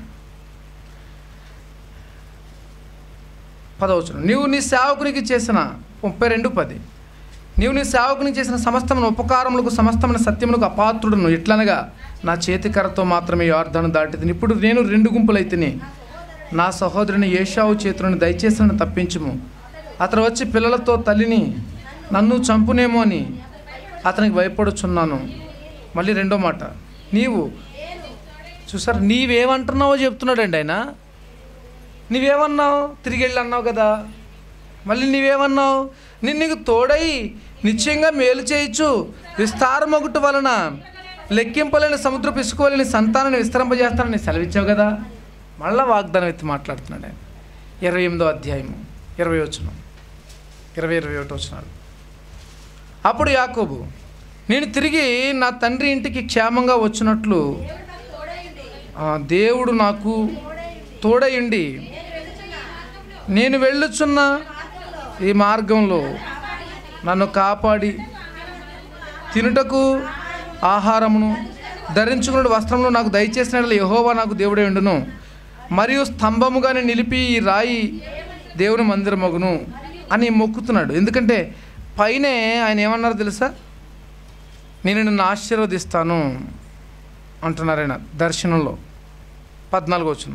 పదవచనం నీవు నీ సేవకునికి చేసిన ముప్పై రెండు పది నీవు నీ సేవకునికి చేసిన సమస్తమైన ఉపకారములకు సమస్తమైన సత్యములకు అపాత్రుడును ఎట్లనగా నా చేతి కర్రతో మాత్రమే యార్ధను దాటిది ఇప్పుడు నేను రెండు గుంపులైతిని నా సహోదరుని ఏషావు చేతులను దయచేసి నన్ను తప్పించుము అతను వచ్చి పిల్లలతో తల్లిని నన్ను చంపునేమో అని అతనికి భయపడుచున్నాను మళ్ళీ రెండో మాట నీవు చూసారు నీవేమంటున్నావో చెప్తున్నాడండి ఆయన నీవేమన్నావు తిరిగి వెళ్ళి అన్నావు కదా మళ్ళీ నీవేమన్నావు నేను నీకు తోడై నిశ్చయంగా మేలు చేయొచ్చు విస్తారమొగుట వలన లెక్కింపలేని సముద్ర పిసుకోలేని సంతానాన్ని విస్తరింపజేస్తానని సెలవిచ్చావు కదా మళ్ళా వాగ్దానం ఎత్తి మాట్లాడుతున్నాడు ఆయన ఇరవై ఎనిమిదో అధ్యాయము ఇరవై వచ్చిన ఇరవై ఇరవై ఒకటి వచ్చినాడు అప్పుడు యాకోబు నేను తిరిగి నా తండ్రి ఇంటికి క్షేమంగా వచ్చినట్లు ఆ, దేవుడు నాకు తోడయుండి నేను వెళ్ళుచున్న ఈ మార్గంలో నన్ను కాపాడి తినుటకు ఆహారమును ధరించుకున్న వస్త్రములు నాకు దయచేసిన యహోవా నాకు దేవుడే ఉండును మరియు స్తంభముగానే నిలిపి ఈ రాయి దేవుని మందిరమగును అని మొక్కుతున్నాడు ఎందుకంటే పైనే ఆయన ఏమన్నారు తెలుసా నేను నిన్ను ఆశీర్వదిస్తాను అంటున్నారు ఆయన దర్శనంలో పద్నాలుగు వచ్చిన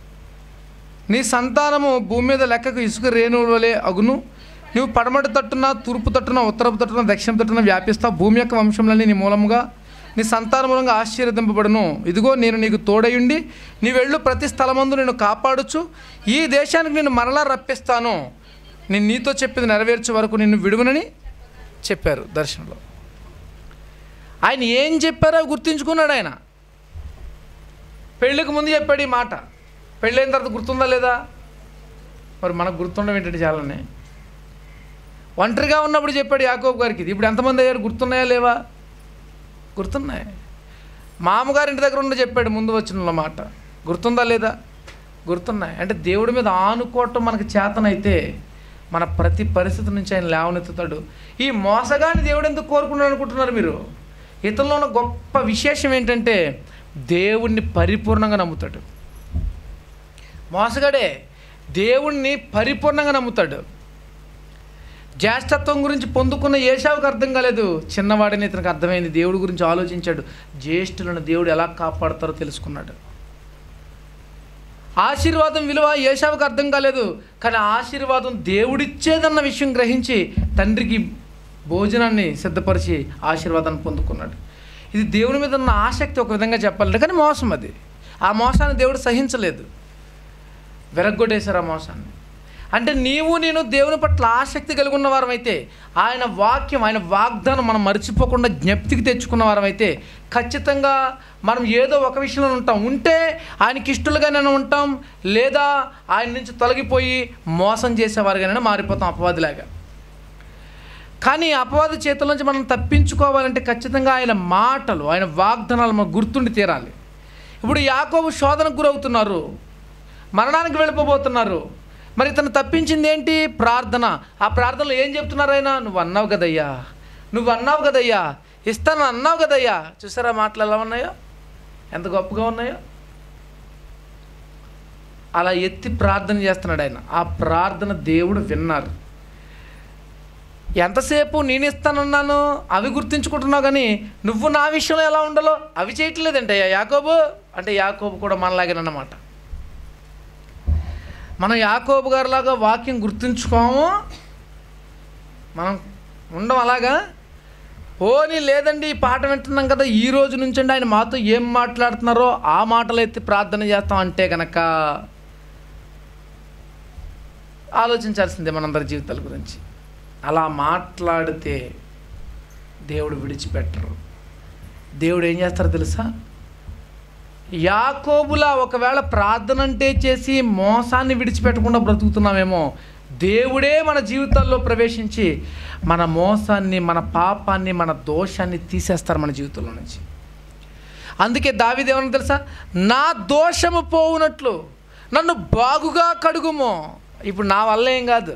నీ సంతానము భూమి మీద లెక్కకు ఇసుక రేణువుల వలె అగును నువ్వు పడమటి తట్టున తూర్పు తట్టున ఉత్తరపు తట్టున దక్షిణ తట్టున వ్యాపిస్తావు భూమి యొక్క వంశంలోని నీ మూలముగా నీ సంతాన మూలంగా ఆశీర్వదింపబడును ఇదిగో నేను నీకు తోడయుండి నీ వెళ్ళు ప్రతి స్థలమందు నేను కాపాడుచు ఈ దేశానికి నేను మరలా రప్పిస్తాను నేను నీతో చెప్పింది నెరవేర్చే వరకు నిన్ను విడువనని చెప్పారు దర్శనంలో ఆయన ఏం చెప్పారో గుర్తించుకున్నాడు ఆయన పెళ్ళికి ముందు చెప్పాడు ఈ మాట పెళ్ళైన తర్వాత గుర్తుందా లేదా మరి మనకు గుర్తుండడం ఏంటంటే చాలానే ఒంటరిగా ఉన్నప్పుడు చెప్పాడు యాకోబు గారికి ఇది ఇప్పుడు ఎంతమంది అయ్యారు గుర్తున్నాయా లేవా గుర్తున్నాయి మామగారి ఇంటి దగ్గర ఉన్న చెప్పాడు ముందు వచ్చిన మాట గుర్తుందా లేదా గుర్తున్నాయి అంటే దేవుడి మీద ఆనుకోవటం మనకు చేతనైతే మన ప్రతి పరిస్థితి నుంచి ఆయన లేవనెత్తుతాడు ఈ మోసగాని దేవుడు ఎందుకు కోరుకున్నాడు అనుకుంటున్నారు మీరు ఇతనిలో ఉన్న గొప్ప విశేషం ఏంటంటే దేవుణ్ణి పరిపూర్ణంగా నమ్ముతాడు మోసగాడే దేవుణ్ణి పరిపూర్ణంగా నమ్ముతాడు జ్యేష్ఠత్వం గురించి పొందుకున్న ఏషావుకి అర్థం కాలేదు చిన్నవాడని ఇతనికి అర్థమైంది దేవుడి గురించి ఆలోచించాడు జ్యేష్ఠులను దేవుడు ఎలా కాపాడతారో తెలుసుకున్నాడు ఆశీర్వాదం విలువ ఏషావుకి అర్థం కాలేదు కానీ ఆశీర్వాదం దేవుడిచ్చేదన్న విషయం గ్రహించి తండ్రికి భోజనాన్ని సిద్ధపరిచి ఆశీర్వాదాన్ని పొందుకున్నాడు ఇది దేవుని మీద ఉన్న ఆసక్తి ఒక విధంగా చెప్పాలంటే కానీ మోసం అది ఆ మోసాన్ని దేవుడు సహించలేదు విరగ్గొట్టేశారు ఆ మోసాన్ని అంటే నీవు నేను దేవుని పట్ల ఆసక్తి కలిగి ఉన్న వారమైతే ఆయన వాక్యం ఆయన వాగ్దానం మనం మర్చిపోకుండా జ్ఞప్తికి తెచ్చుకున్న వారమైతే ఖచ్చితంగా మనం ఏదో ఒక విషయంలో ఉంటాం ఉంటే ఆయనకి ఇష్టలుగానే ఉంటాం లేదా ఆయన నుంచి తొలగిపోయి మోసం చేసేవారుగానే మారిపోతాం అపవాదిలాగా కానీ అపవాది చేతుల నుంచి మనం తప్పించుకోవాలంటే ఖచ్చితంగా ఆయన మాటలు ఆయన వాగ్దానాలు మనకు గుర్తుండి తీరాలి ఇప్పుడు యాకోబు శోధనకు గురవుతున్నారు మరణానికి వెళ్ళిపోబోతున్నారు మరి ఇతను తప్పించింది ఏంటి ప్రార్థన ఆ ప్రార్థనలో ఏం చెప్తున్నారు ఆయన నువ్వు అన్నావు కదయ్యా నువ్వు అన్నావు కదయ్యా ఇస్తాను అన్నావు కదయ్యా చూసారా మాటలు ఎలా ఉన్నాయో ఎంత గొప్పగా ఉన్నాయో అలా ఎత్తి ప్రార్థన చేస్తున్నాడు ఆయన ఆ ప్రార్థన దేవుడు విన్నారు ఎంతసేపు నేను ఇస్తానన్నాను అవి గుర్తించుకుంటున్నావు కానీ నువ్వు నా విషయంలో ఎలా ఉండాలో అవి చేయట్లేదంటే యాకోబు అంటే యాకోబు కూడా మనలాగేనన్నమాట మనం యాకోబు గారిలాగా వాక్యం గుర్తుంచుకోము మనం ఉండం అలాగా పోనీ లేదండి ఈ పాట వింటున్నాం కదా ఈ రోజు నుంచి అండి ఆయన మాతో ఏం మాట్లాడుతున్నారో ఆ మాటలు ఎత్తి ప్రార్థన చేస్తాం అంటే కనుక ఆలోచించాల్సిందే మనందరి జీవితాల గురించి అలా మాట్లాడితే దేవుడు విడిచిపెట్టరు దేవుడు ఏం చేస్తారో తెలుసా యాకోబులా ఒకవేళ ప్రార్థన అంటే చేసి మోసాన్ని విడిచిపెట్టకుండా బ్రతుకుతున్నామేమో దేవుడే మన జీవితాల్లో ప్రవేశించి మన మోసాన్ని మన పాపాన్ని మన దోషాన్ని తీసేస్తారు మన జీవితంలో నుంచి అందుకే దావిదేమని తెలుసా నా దోషము పోవునట్లు నన్ను బాగుగా కడుగుమో ఇప్పుడు నా వల్ల ఏం కాదు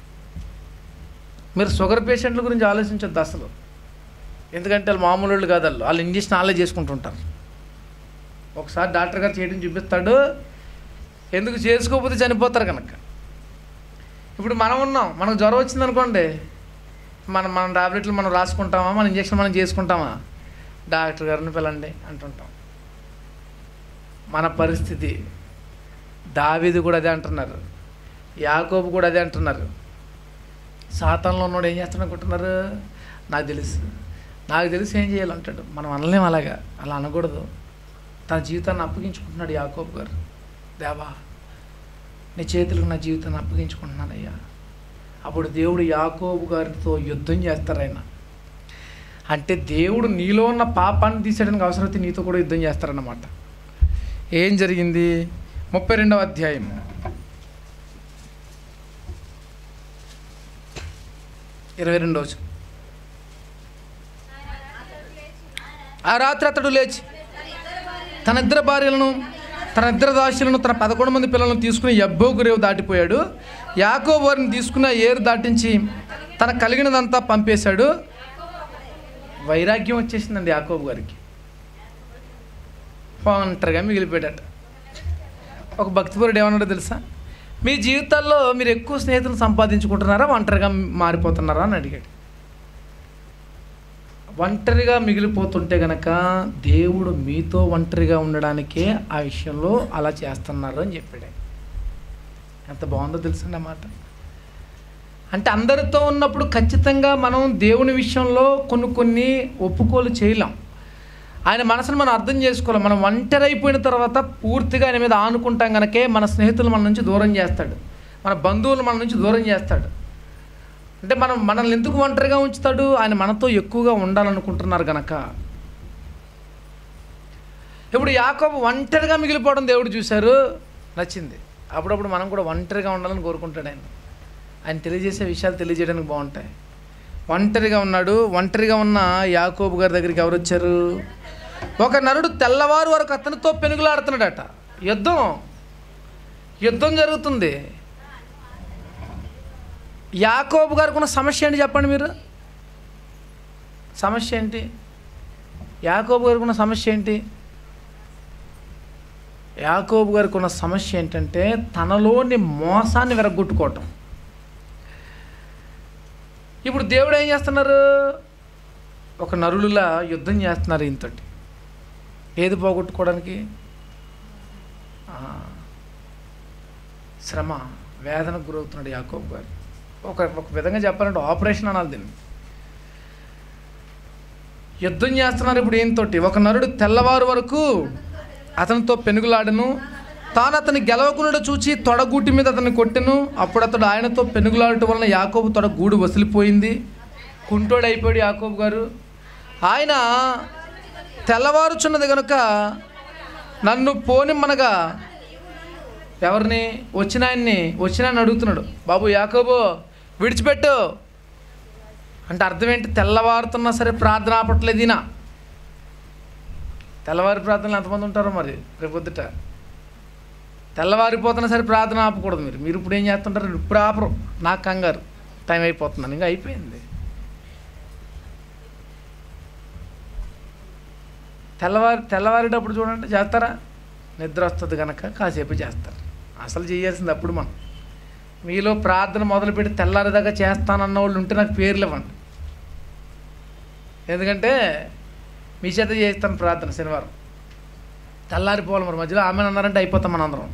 మీరు షుగర్ పేషెంట్ల గురించి ఆలోచించొద్దు అసలు ఎందుకంటే వాళ్ళు మామూలు వాళ్ళు కాదు వాళ్ళు వాళ్ళు ఇంజక్షన్ వాళ్ళే చేసుకుంటుంటారు ఒకసారి డాక్టర్ గారు చేయడం చూపిస్తాడు ఎందుకు చేసుకోకపోతే చనిపోతారు కనుక ఇప్పుడు మనం ఉన్నాం మనకు జ్వరం వచ్చింది అనుకోండి మనం మన టాబ్లెట్లు మనం రాసుకుంటామా మన ఇంజక్షన్ మనం చేసుకుంటామా డాక్టర్ గారిని పిలండి అంటుంటాం మన పరిస్థితి దావీదు కూడా అదే అంటున్నారు యాకోబు కూడా అదే అంటున్నారు సాతంలో ఉన్నోడు ఏం చేస్తాడు అనుకుంటున్నారు నాకు తెలుసు నాకు తెలిసి ఏం చేయాలంటాడు మనం అనలేం అలాగా అలా అనకూడదు తన జీవితాన్ని అప్పగించుకుంటున్నాడు యాకోబు గారు దేవా నీ చేతులకు నా జీవితాన్ని అప్పగించుకుంటున్నానయ్యా అప్పుడు దేవుడు యాకోబు గారితో యుద్ధం చేస్తారు ఆయన అంటే దేవుడు నీలో ఉన్న పాపాన్ని తీసేయడానికి అవసరమైతే నీతో కూడా యుద్ధం చేస్తారన్నమాట ఏం జరిగింది ముప్పై రెండవ అధ్యాయం ఇరవై రెండవ వచనం. ఆ రాత్రి అతడు లేచి తన ఇద్దరు భార్యలను తన ఇద్దరు దాసులను తన పదకొండు మంది పిల్లలను తీసుకుని యబ్బోకు రేవు దాటిపోయాడు యాకో వారిని తీసుకున్న ఏరు దాటించి తన కలిగినదంతా పంపేశాడు వైరాగ్యం వచ్చేసిందండి యాకోబు గారికి ఒంటరిగా మిగిలిపోయాడట ఒక భక్తిపరుడు ఏమన్నాడో తెలుసా మీ జీవితాల్లో మీరు ఎక్కువ స్నేహితులను సంపాదించుకుంటున్నారా ఒంటరిగా మారిపోతున్నారా అని అడిగాడు ఒంటరిగా మిగిలిపోతుంటే గనక దేవుడు మీతో ఒంటరిగా ఉండడానికే ఆ విషయంలో అలా చేస్తున్నారు అని చెప్పాడు ఆయన. ఎంత బాగుందో తెలుసండి అన్నమాట అంటే అందరితో ఉన్నప్పుడు ఖచ్చితంగా మనం దేవుని విషయంలో కొన్ని కొన్ని ఒప్పుకోలు చేయలేం ఆయన మనసును మనం అర్థం చేసుకోవాలి మనం ఒంటరి అయిపోయిన తర్వాత పూర్తిగా ఆయన మీద ఆనుకుంటాం కనుకే మన స్నేహితులు మన నుంచి దూరం చేస్తాడు మన బంధువులు మన నుంచి దూరం చేస్తాడు అంటే మనం మనల్ని ఎందుకు ఒంటరిగా ఉంచుతాడు ఆయన మనతో ఎక్కువగా ఉండాలనుకుంటున్నారు గనక ఇప్పుడు యాకోబు ఒంటరిగా మిగిలిపోవడం దేవుడు చూశారు నచ్చింది అప్పుడప్పుడు మనం కూడా ఒంటరిగా ఉండాలని కోరుకుంటాడు ఆయన ఆయన తెలియజేసే విషయాలు తెలియజేయడానికి బాగుంటాయి ఒంటరిగా ఉన్నాడు ఒంటరిగా ఉన్న యాకోబు గారి దగ్గరికి ఎవరు వచ్చారు ఒక నరుడు తెల్లవారు వరకు అతనితో పెనుగులాడుతున్నాడట యుద్ధం యుద్ధం జరుగుతుంది యాకోబు గారికి ఉన్న సమస్య ఏంటి చెప్పండి మీరు సమస్య ఏంటి యాకోబు గారికి ఉన్న సమస్య ఏంటి యాకోబు గారికి ఉన్న సమస్య ఏంటంటే తనలోని మోసాన్ని విరగొట్టుకోవటం ఇప్పుడు దేవుడు ఏం చేస్తున్నారు ఒక నరులులా యుద్ధం చేస్తున్నారు ఇంతటి ఏది పోగొట్టుకోవడానికి ఆ, శ్రమ వేదనకు గురవుతున్నాడు యాకోబు గారు ఒక ఒక విధంగా చెప్పాలంటే ఆపరేషన్ అనాలి దీన్ని యుద్ధం చేస్తున్నారు ఇప్పుడు ఏంతోటి ఒక నరుడు తెల్లవారు వరకు అతనితో పెనుగులాడను తాను అతని గెలవకునుడు చూచి తొడగూటి మీద అతన్ని కొట్టెను అప్పుడు అతడు ఆయనతో పెనుగులాడటం వలన యాకోబు తొడ గూడు వసిలిపోయింది కుంటోడు అయిపోయాడు యాకోబు గారు ఆయన తెల్లవారుచున్నది కనుక నన్ను పోనిమ్మనగా ఎవరిని వచ్చిన ఆయన్ని వచ్చిన ఆయన అడుగుతున్నాడు బాబు యాకోబు విడిచిపెట్టు అంటే అర్థం ఏంటి తెల్లవారుతున్నా సరే ప్రార్థన ఆపట్లేదు ఈయన తెల్లవారి ప్రార్థనలు ఎంతమంది ఉంటారో మరి రేపొద్దుట తెల్లవారిపోతున్నా సరే ప్రార్థన ఆపకూడదు మీరు మీరు ఇప్పుడు ఏం చేస్తుంటారు ఇప్పుడు ఆపరు నాకు కంగారు టైం అయిపోతున్నాను ఇంకా అయిపోయింది తెల్లవారి తెల్లవారేటప్పుడు చూడండి చేస్తారా నిద్ర వస్తుంది కనుక కాసేపు చేస్తారు అసలు చేయాల్సింది అప్పుడు మనం మీలో ప్రార్థన మొదలుపెట్టి తెల్లారిదాకా చేస్తానన్న వాళ్ళు ఉంటే నాకు పేర్లు ఇవ్వండి ఎందుకంటే మీ చేత చేస్తాను ప్రార్థన శనివారం తెల్లారిపోవాలి మరి మధ్యలో ఆమె అన్నారంటే అయిపోతాం మన అందరం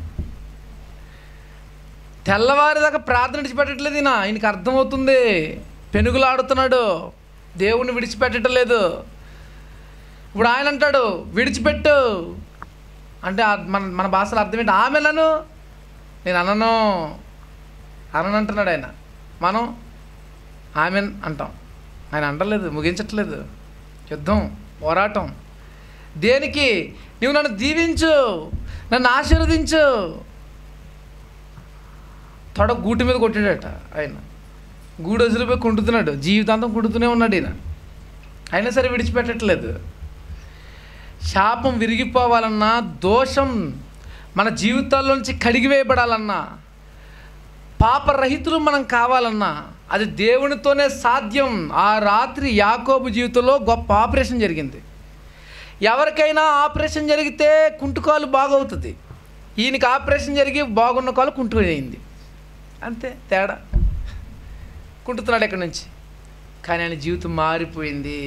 తెల్లవారిదాకా ప్రార్థన విడిచిపెట్టట్లేదు ఈయన ఆయనకి అర్థమవుతుంది పెనుగులాడుతున్నాడు దేవుణ్ణి విడిచిపెట్టడం లేదు ఇప్పుడు ఆయన అంటాడు విడిచిపెట్టు అంటే ఆ- మన మన భాషలో అర్థం ఏంటి ఆమెలను నేను అనను అనను అంటున్నాడు ఆయన మనం ఆమెన్ అంటాం ఆయన అంటలేదు ముగించట్లేదు యుద్ధం పోరాటం దేనికి నువ్వు నన్ను దీవించు నన్ను ఆశీర్వదించు తొడ గూటి మీద కొట్టాడట ఆయన గూడు వదిలిపోయి కుంటుతున్నాడు జీవితాంతం కుంటుతూనే ఉన్నాడు ఈయన అయినా సరే విడిచిపెట్టట్లేదు శాపం విరిగిపోవాలన్నా దోషం మన జీవితాల్లో నుంచి కడిగివేయబడాలన్నా పాపరహితులు మనం కావాలన్నా అది దేవునితోనే సాధ్యం ఆ రాత్రి యాకోబు జీవితంలో గొప్ప ఆపరేషన్ జరిగింది ఎవరికైనా ఆపరేషన్ జరిగితే కుంటుకాలు బాగవుతుంది ఈయనకి ఆపరేషన్ జరిగి బాగున్న కాలు కుంటుపోయింది అంతే తేడా కుంటుతున్నాడు ఎక్కడి నుంచి కానీ ఆయన జీవితం మారిపోయింది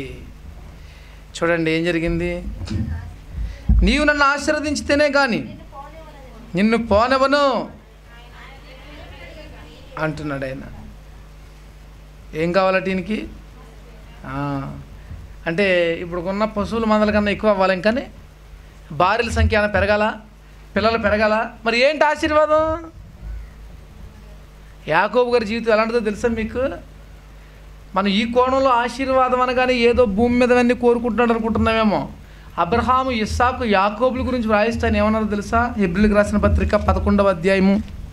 చూడండి ఏం జరిగింది నీవు నన్ను ఆశీర్వదించితేనే కానీ నిన్ను పోనవను అంటున్నాడు ఆయన ఏం కావాలట ఈయనకి ఆ, అంటే ఇప్పుడు ఉన్న పశువుల మందల కన్నా ఎక్కువ అవ్వాలి ఇంకానే భార్యల సంఖ్య ఏమైనా పెరగాల పిల్లలు పెరగాల మరి ఏంటి ఆశీర్వాదం యాకోబు గారి జీవితం ఎలాంటిదో తెలుసా మీకు మనం ఈ కోణంలో ఆశీర్వాదం అనగానే ఏదో భూమి మీద అన్నీ కోరుకుంటున్నాడు అనుకుంటున్నామేమో అబ్రహాము ఇస్సాకు యాకోబుల గురించి వ్రాయిస్తాను ఏమన్నారో తెలుసా హెబ్రిల్కి రాసిన పత్రిక పదకొండవ అధ్యాయము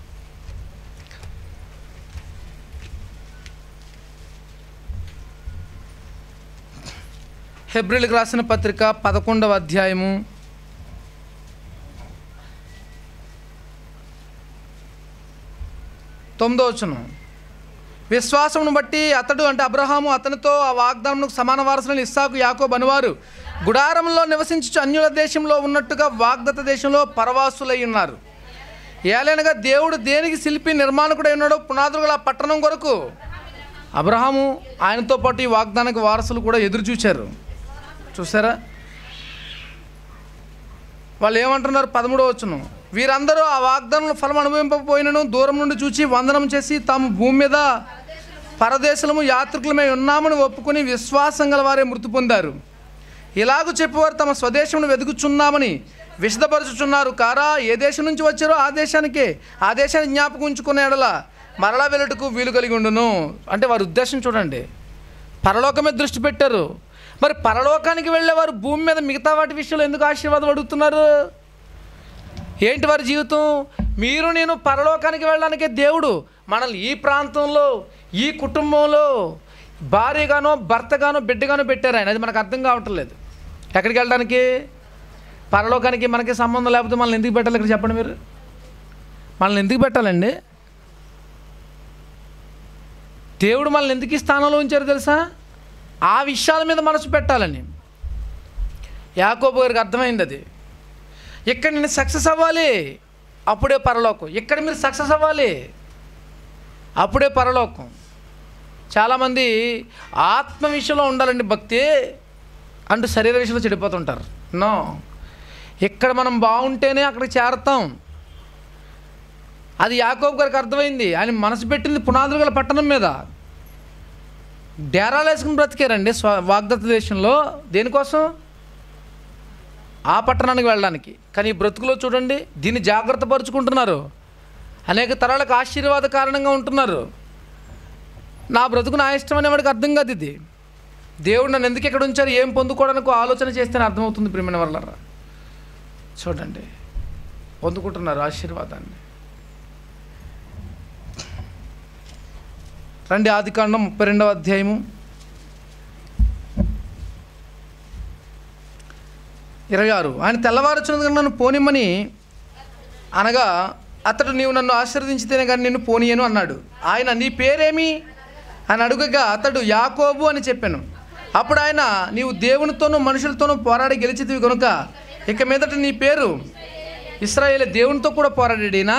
హెబ్రిల్కి రాసిన పత్రిక పదకొండవ అధ్యాయము తొమ్మిదో వచనం విశ్వాసమును బట్టి అతడు అంటే అబ్రహాము అతనితో ఆ వాగ్దానమునకు సమాన వారసులను ఇస్సాకు యాకోబు అనువారు గుడారంలో నివసించు అన్యుల దేశంలో ఉన్నట్టుగా వాగ్దత దేశంలో పరవాసులై ఉన్నారు ఏలైనగా దేవుడు దేనికి శిల్పి నిర్మాణకుడై ఉన్నాడో పునాదులు గల ఆ పట్టణం కొరకు అబ్రహాము ఆయనతో పాటు ఈ వాగ్దానానికి వారసులు కూడా ఎదురు చూశారు చూసారా వాళ్ళు ఏమంటున్నారు పదమూడో వచ్చును వీరందరూ ఆ వాగ్దానం ఫలం అనుభవింపకపోయినను దూరం నుండి చూచి వందనం చేసి తాము భూమి మీద పరదేశములము యాత్రికులమై ఉన్నామని ఒప్పుకొని విశ్వాసం గల వారే మృతి పొందారు ఇలాగూ చెప్పేవారు తమ స్వదేశమును వెతుకుచున్నామని విశదపరుచుచున్నారు కారా ఏ దేశం నుంచి వచ్చారో ఆ దేశానికే ఆ దేశాన్ని జ్ఞాపకం ఉంచుకునే ఎడల మరలా వెళ్ళటకు వీలు కలిగి ఉండును అంటే వారి ఉద్దేశం చూడండి పరలోకమే దృష్టి పెట్టారు మరి పరలోకానికి వెళ్ళేవారు భూమి మీద మిగతా వాటి విషయంలో ఎందుకు ఆశీర్వాదం అడుగుతున్నారు ఏంటి వారి జీవితం మీరు నేను పరలోకానికి వెళ్ళడానికే దేవుడు మనల్ని ఈ ప్రాంతంలో ఈ కుటుంబంలో భార్యగానో భర్తగానో బిడ్డగానో పెట్టారు ఆయన అది మనకు అర్థం కావట్లేదు ఎక్కడికి వెళ్ళడానికి పరలోకానికి మనకి సంబంధం లేకపోతే మనల్ని ఎందుకు పెట్టాలి ఇక్కడ చెప్పండి మీరు మనల్ని ఎందుకు పెట్టాలండి దేవుడు మనల్ని ఎందుకు ఈ స్థానంలో ఉంచారు తెలుసా ఆ విషయాల మీద మనసు పెట్టాలని యాకోబు గారికి అర్థమైంది అది ఇక్కడ నేను సక్సెస్ అవ్వాలి అప్పుడే పరలోకం ఇక్కడ మీరు సక్సెస్ అవ్వాలి అప్పుడే పరలోకం చాలామంది ఆత్మ విషయంలో ఉండాలండి భక్తి అంటూ శరీర విషయంలో చెడిపోతుంటారు నో ఇక్కడ మనం బాగుంటేనే అక్కడికి చేరతాం అది యాకోబు గారికి అర్థమైంది ఆయన మనసు పెట్టింది పునాదులు గల పట్టణం మీద డేరాలు వేసుకుని బ్రతికారండి స్వ వాగ్దత్త దేశంలో దేనికోసం ఆ పట్టణానికి వెళ్ళడానికి కానీ ఈ బ్రతుకులో చూడండి దీన్ని జాగ్రత్త పరుచుకుంటున్నారు అనేక తరాలకు ఆశీర్వాద కారణంగా ఉంటున్నారు నా బ్రతుకు నా ఇష్టం అనేవాడికి అర్థం కాదు ఇది దేవుడు నన్ను ఎందుకు ఇక్కడ ఉంచారు ఏం పొందుకోవడానికి ఆలోచన చేస్తేనే అర్థమవుతుంది ప్రియమైన వాళ్ళరా చూడండి పొందుకుంటున్నారు ఆశీర్వాదాన్ని రండి ఆదికాండం ముప్పై రెండవ అధ్యాయము ఇరవై ఆరు ఆయన తెల్లవారుచున్నది నన్ను పోనిమ్మని అనగా అతడు నీవు నన్ను ఆశీర్వదించితేనే కానీ నిన్ను పోనీయను అన్నాడు ఆయన నీ పేరేమి అని అడుగగా అతడు యాకోబు అని చెప్పాను అప్పుడు ఆయన నీవు దేవునితోనూ మనుషులతోనూ పోరాడి గెలిచితివి కనుక ఇక మీదట నీ పేరు ఇస్రాయేల్ దేవునితో కూడా పోరాడాడినా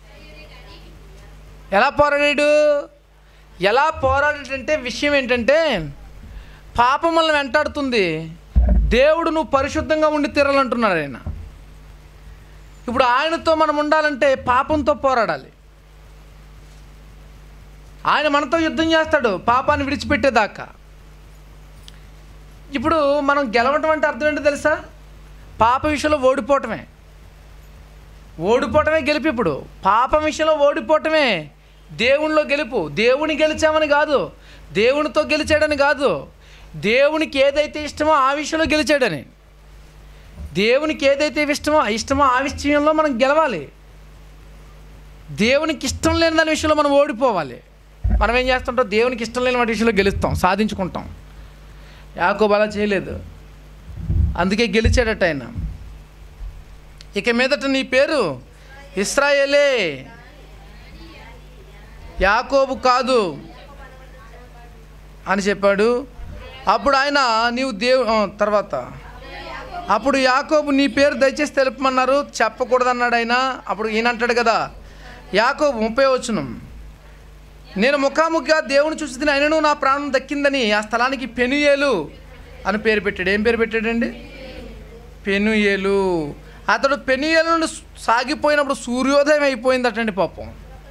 ఎలా పోరాడాడు ఎలా పోరాడాడంటే విషయం ఏంటంటే పాపం మనల్ని వెంటాడుతుంది దేవుడు నువ్వు పరిశుద్ధంగా ఉండి తీరాలంటున్నాడు ఆయన ఇప్పుడు ఆయనతో మనం ఉండాలంటే పాపంతో పోరాడాలి ఆయన మనతో యుద్ధం చేస్తాడు పాపాన్ని విడిచిపెట్టేదాకా ఇప్పుడు మనం గెలవటం అంటే అర్థం ఏంటో తెలుసా పాప విషయంలో ఓడిపోవటమే ఓడిపోవటమే గెలుపు ఇప్పుడు పాపం విషయంలో ఓడిపోవటమే దేవునిలో గెలుపు దేవుని గెలిచామని కాదు దేవునితో గెలిచాడని కాదు దేవునికి ఏదైతే ఇష్టమో ఆ విషయంలో గెలిచాడని దేవునికి ఏదైతే ఇష్టమో ఇష్టమో ఆ విషయంలో మనం గెలవాలి దేవునికి ఇష్టం లేని దాని విషయంలో మనం ఓడిపోవాలి మనం ఏం చేస్తుంటాం దేవునికి ఇష్టం లేని వాటి విషయంలో గెలుస్తాం సాధించుకుంటాం యాకోబు అలా చేయలేదు అందుకే గెలిచాడట ఆయన ఇక మీదట నీ పేరు ఇస్రాయేలే యాకోబు కాదు అని చెప్పాడు అప్పుడు ఆయన నీవు దేవు ఆ, తర్వాత అప్పుడు యాకోబు నీ పేరు దయచేసి తెలుపమన్నారు చెప్పకూడదన్నాడు ఆయన అప్పుడు ఈయన అంటాడు కదా యాకోబు ముప్పై వచ్చును నేను ముఖాముఖిగా దేవుని చూసి తిని ఆయనను నా ప్రాణం దక్కిందని ఆ స్థలానికి పెనుయేలు అని పేరు పెట్టాడు ఏం పేరు పెట్టాడండి పెనుయేలు అతడు పెనియల్ నుండి సాగిపోయినప్పుడు సూర్యోదయం అయిపోయిందటండి పాపం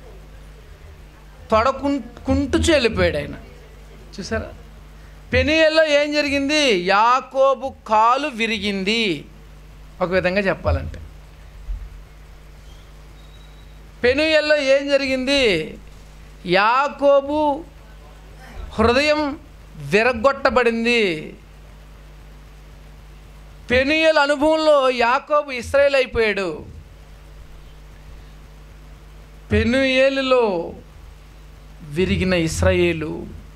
తొడకుంటూ వెళ్ళిపోయాడు ఆయన చూసారా పెనియల్లో ఏం జరిగింది యాకోబు కాలు విరిగింది ఒక విధంగా చెప్పాలంటే పెనుయల్లో ఏం జరిగింది యాకోబు హృదయం విరగొట్టబడింది పెనుయల్ అనుభవంలో యాకోబు ఇస్రాయేల్ అయిపోయాడు పెనుయేలులో విరిగిన ఇస్రాయేలు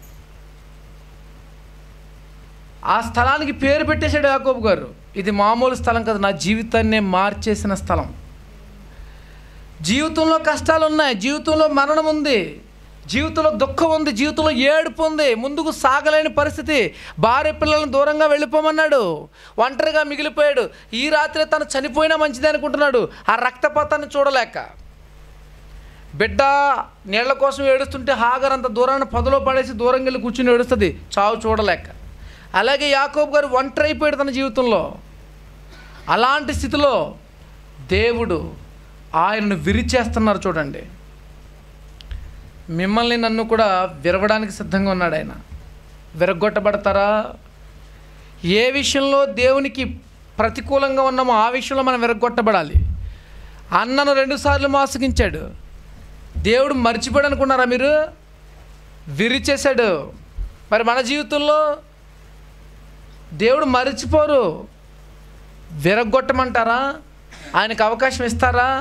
ఆ స్థలానికి పేరు పెట్టేశాడు యాకోబు గారు ఇది మామూలు స్థలం కదా నా జీవితాన్నే మార్చేసిన స్థలం జీవితంలో కష్టాలు ఉన్నాయి జీవితంలో మరణం ఉంది జీవితంలో దుఃఖం ఉంది జీవితంలో ఏడుపు ఉంది ముందుకు సాగలేని పరిస్థితి భార్య పిల్లలను దూరంగా వెళ్ళిపోమన్నాడు ఒంటరిగా మిగిలిపోయాడు ఈ రాత్రి తను చనిపోయినా మంచిది అనుకుంటున్నాడు ఆ రక్తపాతాన్ని చూడలేక బిడ్డ నీళ్ల కోసం ఏడుస్తుంటే హాగర్ అంత దూరాన్ని పొదలో పడేసి దూరంగా వెళ్ళి కూర్చుని ఏడుస్తుంది చావు చూడలేక అలాగే యాకోబు గారు ఒంటరి అయిపోయాడు తన జీవితంలో అలాంటి స్థితిలో దేవుడు ఆయనను విరిచేస్తున్నారు చూడండి మిమ్మల్ని నన్ను కూడా విరవడానికి సిద్ధంగా ఉన్నాడు ఆయన విరగొట్టబడతారా ఏ విషయంలో దేవునికి ప్రతికూలంగా ఉన్నామో ఆ విషయంలో మనం విరగొట్టబడాలి అన్నను రెండుసార్లు మోసగించాడు దేవుడు మర్చిపోయాడు అనుకున్నారా మీరు విరిచేశాడు మరి మన జీవితంలో దేవుడు మరిచిపోరు విరగొట్టమంటారా ఆయనకు అవకాశం ఇస్తారా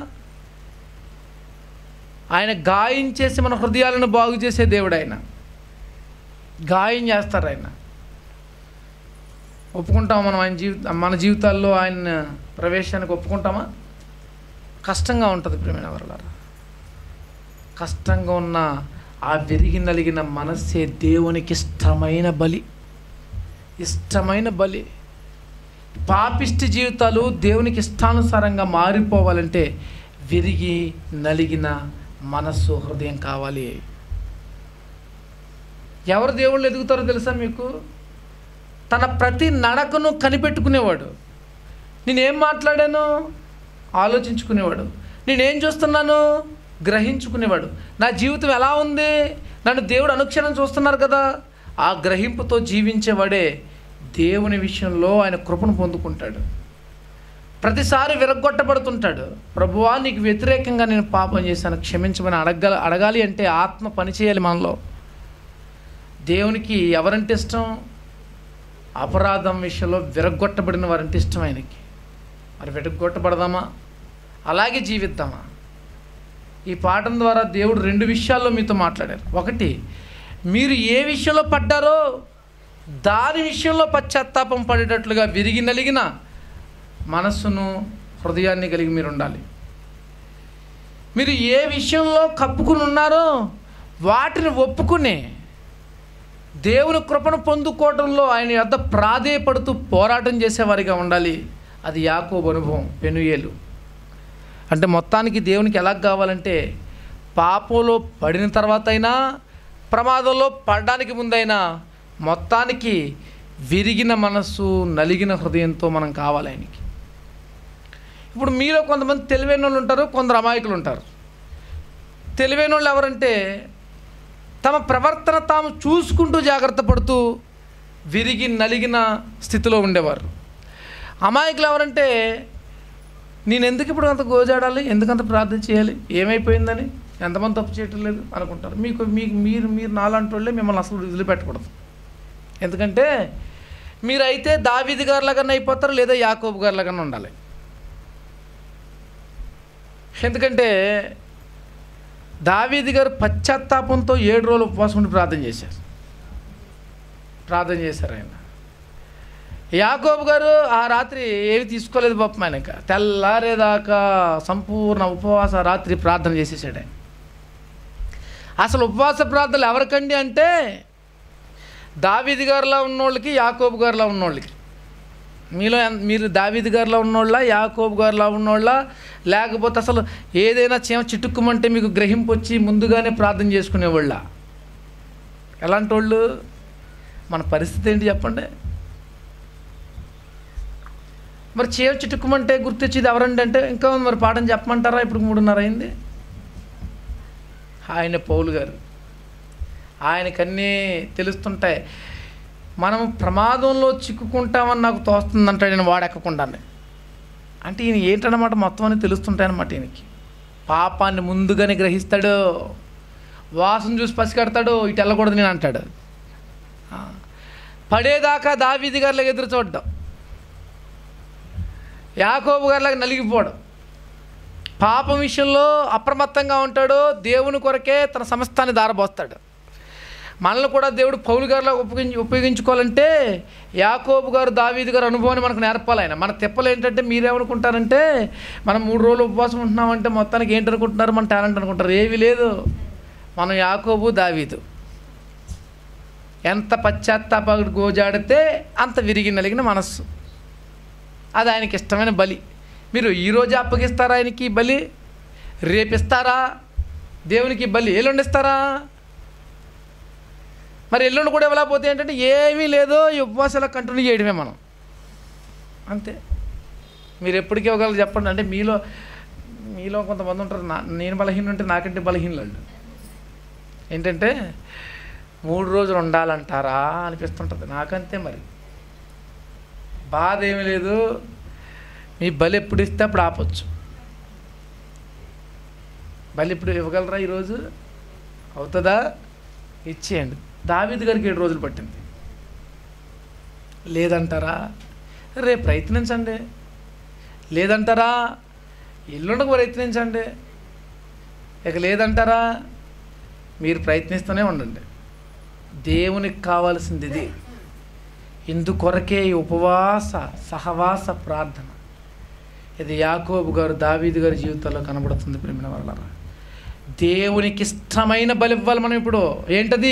ఆయన గాయం చేసి మన హృదయాలను బాగు చేసే దేవుడు ఆయన గాయం చేస్తారు ఆయన ఒప్పుకుంటాం మనం ఆయన జీవిత మన జీవితాల్లో ఆయన ప్రవేశానికి ఒప్పుకుంటామా కష్టంగా ఉంటుంది ప్రేమైన వరలారా కష్టంగా ఉన్న ఆ విరిగి నలిగిన మనస్సే దేవునికి ఇష్టమైన బలి ఇష్టమైన బలి పాపిష్టి జీవితాలు దేవునికి ఇష్టానుసారంగా మారిపోవాలంటే విరిగి నలిగిన మనస్సు హృదయం కావాలి ఎవరు దేవుళ్ళు ఎదుగుతారో తెలుసా మీకు తన ప్రతి నడకను కనిపెట్టుకునేవాడు నేనేం మాట్లాడాను ఆలోచించుకునేవాడు నేనేం చూస్తున్నాను గ్రహించుకునేవాడు నా జీవితం ఎలా ఉంది నన్ను దేవుడు అనుక్షణం చూస్తున్నారు కదా ఆ గ్రహింపుతో జీవించేవాడే దేవుని విషయంలో ఆయన కృపను పొందుకుంటాడు ప్రతిసారి విరగొట్టబడుతుంటాడు ప్రభువా నీకు వ్యతిరేకంగా నేను పాపం చేశాను క్షమించమని అడగ అడగాలి అంటే ఆత్మ పనిచేయాలి మనలో దేవునికి ఎవరంటే ఇష్టం అపరాధం విషయంలో విరగొట్టబడిన వారంటే ఇష్టం ఆయనకి మరి విరగొట్టబడదామా అలాగే జీవిద్దామా ఈ పాఠం ద్వారా దేవుడు రెండు విషయాల్లో మీతో మాట్లాడారు ఒకటి మీరు ఏ విషయంలో పడ్డారో దాని విషయంలో పశ్చాత్తాపం పడేటట్లుగా విరిగి నలిగిన మనస్సును హృదయాన్ని కలిగి మీరు ఉండాలి మీరు ఏ విషయంలో కప్పుకుని ఉన్నారో వాటిని ఒప్పుకుని దేవుని కృపను పొందుకోవడంలో ఆయన యొద్ద ప్రాధేయపడుతూ పోరాటం చేసేవారిగా ఉండాలి అది యాకోబు అనుభవం పెనుయేలు అంటే మొత్తానికి దేవునికి ఎలా కావాలంటే పాపంలో పడిన తర్వాత అయినా ప్రమాదంలో పడడానికి ముందైనా మొత్తానికి విరిగిన మనస్సు నలిగిన హృదయంతో మనం కావాలి ఆయనకి ఇప్పుడు మీలో కొంతమంది తెలివైన వాళ్ళు ఉంటారు కొందరు అమాయకులు ఉంటారు తెలివైన వాళ్ళు ఎవరంటే తమ ప్రవర్తన తాము చూసుకుంటూ జాగ్రత్త పడుతూ విరిగి నలిగిన స్థితిలో ఉండేవారు అమాయకులు ఎవరంటే నేను ఎందుకు ఇప్పుడు అంత గోజాడాలి ఎందుకంత ప్రార్థన చేయాలి ఏమైపోయిందని ఎంతమంది తప్పు చేయటం లేదు అనుకుంటారు మీకు మీకు మీరు మీరు నాలాంటి వాళ్ళే మిమ్మల్ని అసలు వదిలిపెట్టకూడదు ఎందుకంటే మీరైతే దావీది గారిలాగానే అయిపోతారు లేదా యాకోబు గారిలాగానే ఉండాలి ఎందుకంటే దావీది గారు పశ్చాత్తాపంతో ఏడు రోజులు ఉపవాసం ఉండి ప్రార్థన చేశారు ప్రార్థన చేశారు ఆయన యాకోబు గారు ఆ రాత్రి ఏవి తీసుకోలేదు పాపం ఆయనక తెల్లారేదాకా సంపూర్ణ ఉపవాస రాత్రి ప్రార్థన చేసేసాడు ఆయన అసలు ఉపవాస ప్రార్థనలు ఎవరికండి అంటే దావీది గారిలా ఉన్నోళ్ళకి యాకోబు గారిలా ఉన్నోళ్ళకి మీలో ఎన్- మీరు దావీది గారిలో ఉన్నోళ్ళ యాకోబు గారిలో ఉన్నోళ్ళ లేకపోతే అసలు ఏదైనా చీమ చిట్టుక్కుమంటే మీకు గ్రహింపు వచ్చి ముందుగానే ప్రార్థన చేసుకునేవాళ్ళ ఎలాంటి వాళ్ళు మన పరిస్థితి ఏంటి చెప్పండి మరి చీర చిటుక్కుమంటే గుర్తొచ్చేది ఎవరండి అంటే ఇంకా ఉంది, మరి పాఠం చెప్పమంటారా ఇప్పుడు మూడున్నర అయింది ఆయన పౌలు గారు ఆయనకన్నీ తెలుస్తుంటాయి మనం ప్రమాదంలో చిక్కుకుంటామని నాకు తోస్తుందంటాడు నేను వాడెక్కకుండానే అంటే ఈయన ఏంటన్నమాట మొత్తం అన్ని తెలుస్తుంటాయన్నమాట ఈయనకి పాపాన్ని ముందుగానే గ్రహిస్తాడు వాసన చూసి పసిగడతాడు ఇటు వెళ్ళకూడదు నేను అంటాడు ఆ. పడేదాకా దావీది గారిలాగా ఎదురు చూడడం యాకోబు గారిలాగా నలిగిపోవడం పాపం విషయంలో అప్రమత్తంగా ఉంటాడు దేవుని కొరకే తన సమస్తాన్ని దారబోస్తాడు మనల్ని కూడా దేవుడు పౌలు గారిలో ఉపయోగించి ఉపయోగించుకోవాలంటే యాకోబు గారు దావీదు గారు అనుభవాన్ని మనకు నేర్పాలి ఆయన మన తిప్పలు ఏంటంటే మీరేమనుకుంటారంటే మనం మూడు రోజులు ఉపవాసం ఉంటున్నామంటే మొత్తానికి ఏంటి అనుకుంటున్నారు మన టాలెంట్ అనుకుంటారు ఏమీ లేదు మనం యాకోబు దావీదు ఎంత పశ్చాత్తాపడు గోజాడితే అంత విరిగి నలిగిన మనస్సు అది ఆయనకి ఇష్టమైన బలి మీరు ఈరోజు అప్పగిస్తారా ఆయనకి ఈ బలి రేపిస్తారా దేవునికి బలి ఎల్లుండి ఇస్తారా మరి ఎల్లుండి కూడా ఇవ్వలేకపోతే ఏంటంటే ఏమీ లేదో ఈ ఉపవాసాలు కంటిన్యూ చేయడమే మనం అంతే మీరు ఎప్పటికీ ఇవ్వగలరు చెప్పండి అంటే మీలో మీలో కొంతమంది ఉంటారు నా నేను బలహీన ఉంటే నాకంటే బలహీనలు వాళ్ళు. ఏంటంటే మూడు రోజులు ఉండాలంటారా అనిపిస్తుంటుంది నాకంతే మరి బాధ ఏమీ లేదు మీ బలి ఎప్పుడు ఇస్తే అప్పుడు ఆపొచ్చు బలి ఇప్పుడు ఇవ్వగలరా ఈరోజు అవుతుందా ఇచ్చేయండి దావీద్ గారికి ఏడు రోజులు పట్టింది లేదంటారా రేపు ప్రయత్నించండి లేదంటారా ఎల్లుండకు ప్రయత్నించండి ఇక లేదంటారా మీరు ప్రయత్నిస్తూనే ఉండండి దేవునికి కావాల్సింది ఇది ఇందుకొరకే ఈ ఉపవాస సహవాస ప్రార్థన ఇది యాకోబు గారు దావీదు గారి జీవితంలో కనబడుతుంది ప్రేమిన వల్ల దేవునికి ఇష్టమైన బలి ఇవ్వాలి మనం ఇప్పుడు ఏంటది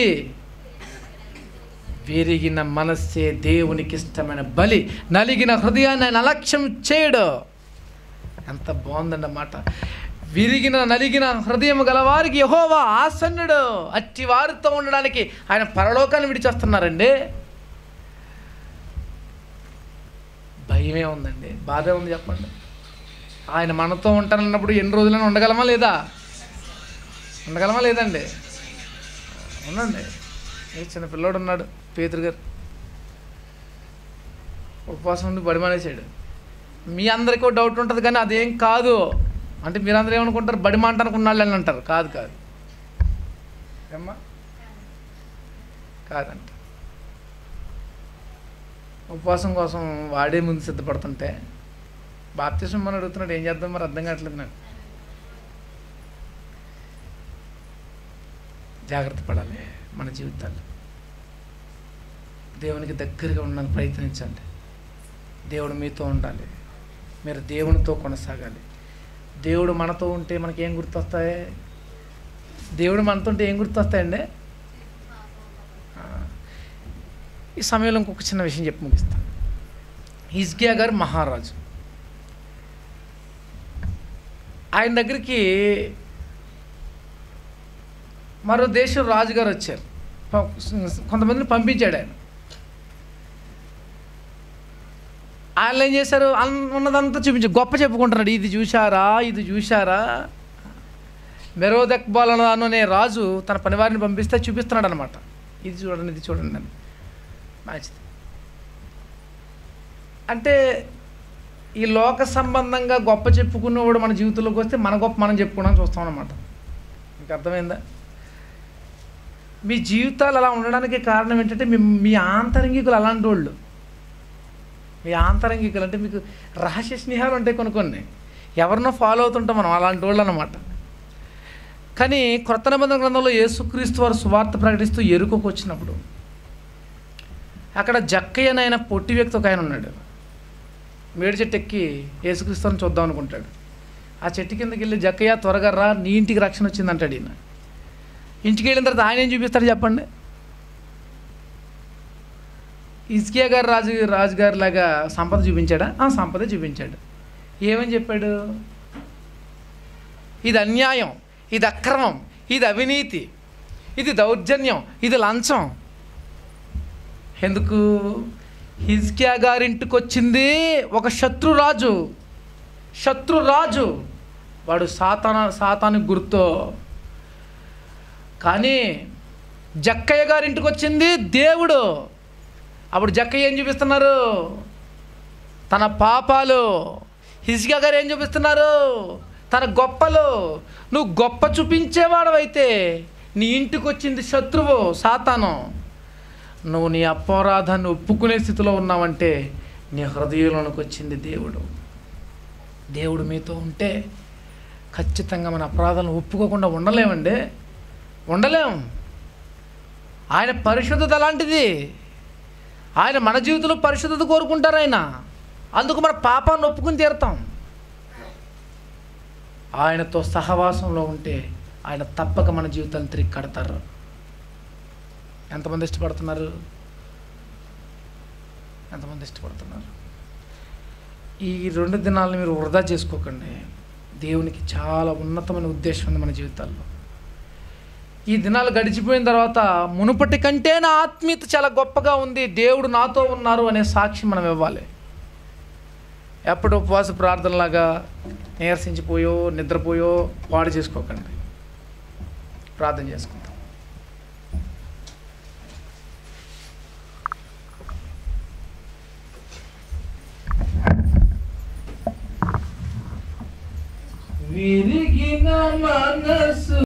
విరిగిన మనస్సే దేవునికి ఇష్టమైన బలి నలిగిన హృదయాన్ని ఆయన అలక్ష్యం చేయడు ఎంత బాగుందండి మాట విరిగిన నలిగిన హృదయం గలవారికి యహోవా ఆసన్నుడు అట్టి వారితో ఉండడానికి ఆయన పరలోకాన్ని విడిచేస్తున్నారండి భయమే ఉందండి బాధే ఉంది చెప్పండి ఆయన మనతో ఉంటానన్నప్పుడు ఎన్ని రోజులైనా ఉండగలమా లేదా ఉండగలమా లేదండి ఉండండి ఏ చిన్న పిల్లోడు ఉన్నాడు పేతురు గారు ఉపవాసం ఉండి బడి మానేశాడు మీ అందరికీ ఒక డౌట్ ఉంటుంది కానీ అదేం కాదు అంటే మీరందరూ ఏమనుకుంటారు బడి మాట అనుకున్నాళ్ళు అని అంటారు కాదు కాదు ఏమ్మా కాదంట ఉపవాసం కోసం వాడే ముందు సిద్ధపడుతుంటే బాప్తిసం మనం అడుగుతున్నాడు ఏం చేద్దాం మరి అర్థం కావట్లేదు నాకు జాగ్రత్త పడాలి మన జీవితాల్లో దేవునికి దగ్గరగా ఉండడానికి ప్రయత్నించండి దేవుడు మీతో ఉండాలి మీరు దేవునితో కొనసాగాలి దేవుడు మనతో ఉంటే మనకి ఏం గుర్తొస్తాయి దేవుడు మనతో ఉంటే ఏం గుర్తొస్తాయండి ఆ, ఈ సమయంలో ఇంకొక చిన్న విషయం చెప్పి ముగిస్తాను హిజ్కియా గారు మహారాజు ఆయన దగ్గరికి మరో దేశం రాజుగారు వచ్చారు ప- కొంతమందిని పంపించాడు ఆయన వాళ్ళు ఏం చేశారు అన్- ఉన్నదంతా చూపించి గొప్ప చెప్పుకుంటున్నాడు ఇది చూశారా ఇది చూశారా మెరోదక్బాల్ అనే రాజు తన పనివారిని పంపిస్తే చూపిస్తున్నాడు అనమాట ఇది చూడండి ఇది చూడండి అని మంచిది అంటే ఈ లోక సంబంధంగా గొప్ప చెప్పుకున్నవాడు మన జీవితంలోకి వస్తే మన గొప్ప మనం చెప్పుకోవడానికి చూస్తాం అనమాట మీకు అర్థమైందా మీ జీవితాలు అలా ఉండడానికి కారణం ఏంటంటే మీ మీ ఆంతరంగికులు అలాంటి వాళ్ళు మీ ఆంతరంగికులు అంటే మీకు రహస్య స్నేహాలు ఉంటాయి కొన్ని కొన్ని ఎవరినో ఫాలో అవుతుంటాం మనం అలాంటి వాళ్ళు అనమాట కానీ క్రొత్త నిబంధన గ్రంథంలో యేసుక్రీస్తు వారు సువార్త ప్రకటిస్తూ ఎరుకకు వచ్చినప్పుడు అక్కడ జక్కయ్యనైన పొట్టి వ్యక్తి ఒక ఆయన ఉన్నాడు మేడి చెట్టు ఎక్కి యేసుక్రీస్తుని చూద్దాం అనుకుంటాడు ఆ చెట్టు కిందకి వెళ్ళి జక్కయ్య త్వరగా రా నీ ఇంటికి రక్షణ వచ్చింది అంటాడు ఈయన ఇంటికి వెళ్ళిన తర్వాత ఆయన ఏం చూపిస్తాడు చెప్పండి ఇస్కియా గారు రాజు రాజుగారి లాగా సంపద చూపించాడా ఆ, సంపద చూపించాడు ఏమని చెప్పాడు ఇది అన్యాయం ఇది అక్రమం ఇది అవినీతి ఇది దౌర్జన్యం ఇది లంచం ఎందుకు హిజ్కియా గారింటికి వచ్చింది ఒక శత్రురాజు శత్రురాజు వాడు సాతాన సాతానికి గుర్తో కానీ జక్కయ్య గారింటికి వచ్చింది దేవుడు అప్పుడు జక్కయ్య ఏం చూపిస్తున్నారు తన పాపాలు హిజ్కియా గారు ఏం చూపిస్తున్నారు తన గొప్పలు నువ్వు గొప్ప చూపించేవాడవైతే నీ ఇంటికి వచ్చింది శత్రువు సాతాను నువ్వు నీ అపరాధాన్ని ఒప్పుకునే స్థితిలో ఉన్నావంటే నీ హృదయంలోనికి వచ్చింది దేవుడు దేవుడు మీతో ఉంటే ఖచ్చితంగా మన అపరాధాలను ఒప్పుకోకుండా ఉండలేమండి ఉండలేం ఆయన పరిశుద్ధత అలాంటిది ఆయన మన జీవితంలో పరిశుద్ధత కోరుకుంటారు ఆయన అందుకు మన పాపాన్ని ఒప్పుకుని తీరుతాం ఆయనతో సహవాసంలో ఉంటే ఆయన తప్పక మన జీవితాన్ని తిరిగి కడతారు ఎంతమంది ఇష్టపడుతున్నారు ఎంతమంది ఇష్టపడుతున్నారు ఈ రెండు దినాలను మీరు వృధా చేసుకోకండి దేవునికి చాలా ఉన్నతమైన ఉద్దేశం ఉంది మన జీవితాల్లో ఈ దినాలు గడిచిపోయిన తర్వాత మునుపటి కంటే నా ఆత్మీయత చాలా గొప్పగా ఉంది దేవుడు నాతో ఉన్నారు అనే సాక్షి మనం ఇవ్వాలి ఎప్పుడు ఉపవాస ప్రార్థనలాగా నీరసించిపోయో నిద్రపోయో పాడు చేసుకోకండి ప్రార్థన చేసుకుందాం విరిగిన మనసు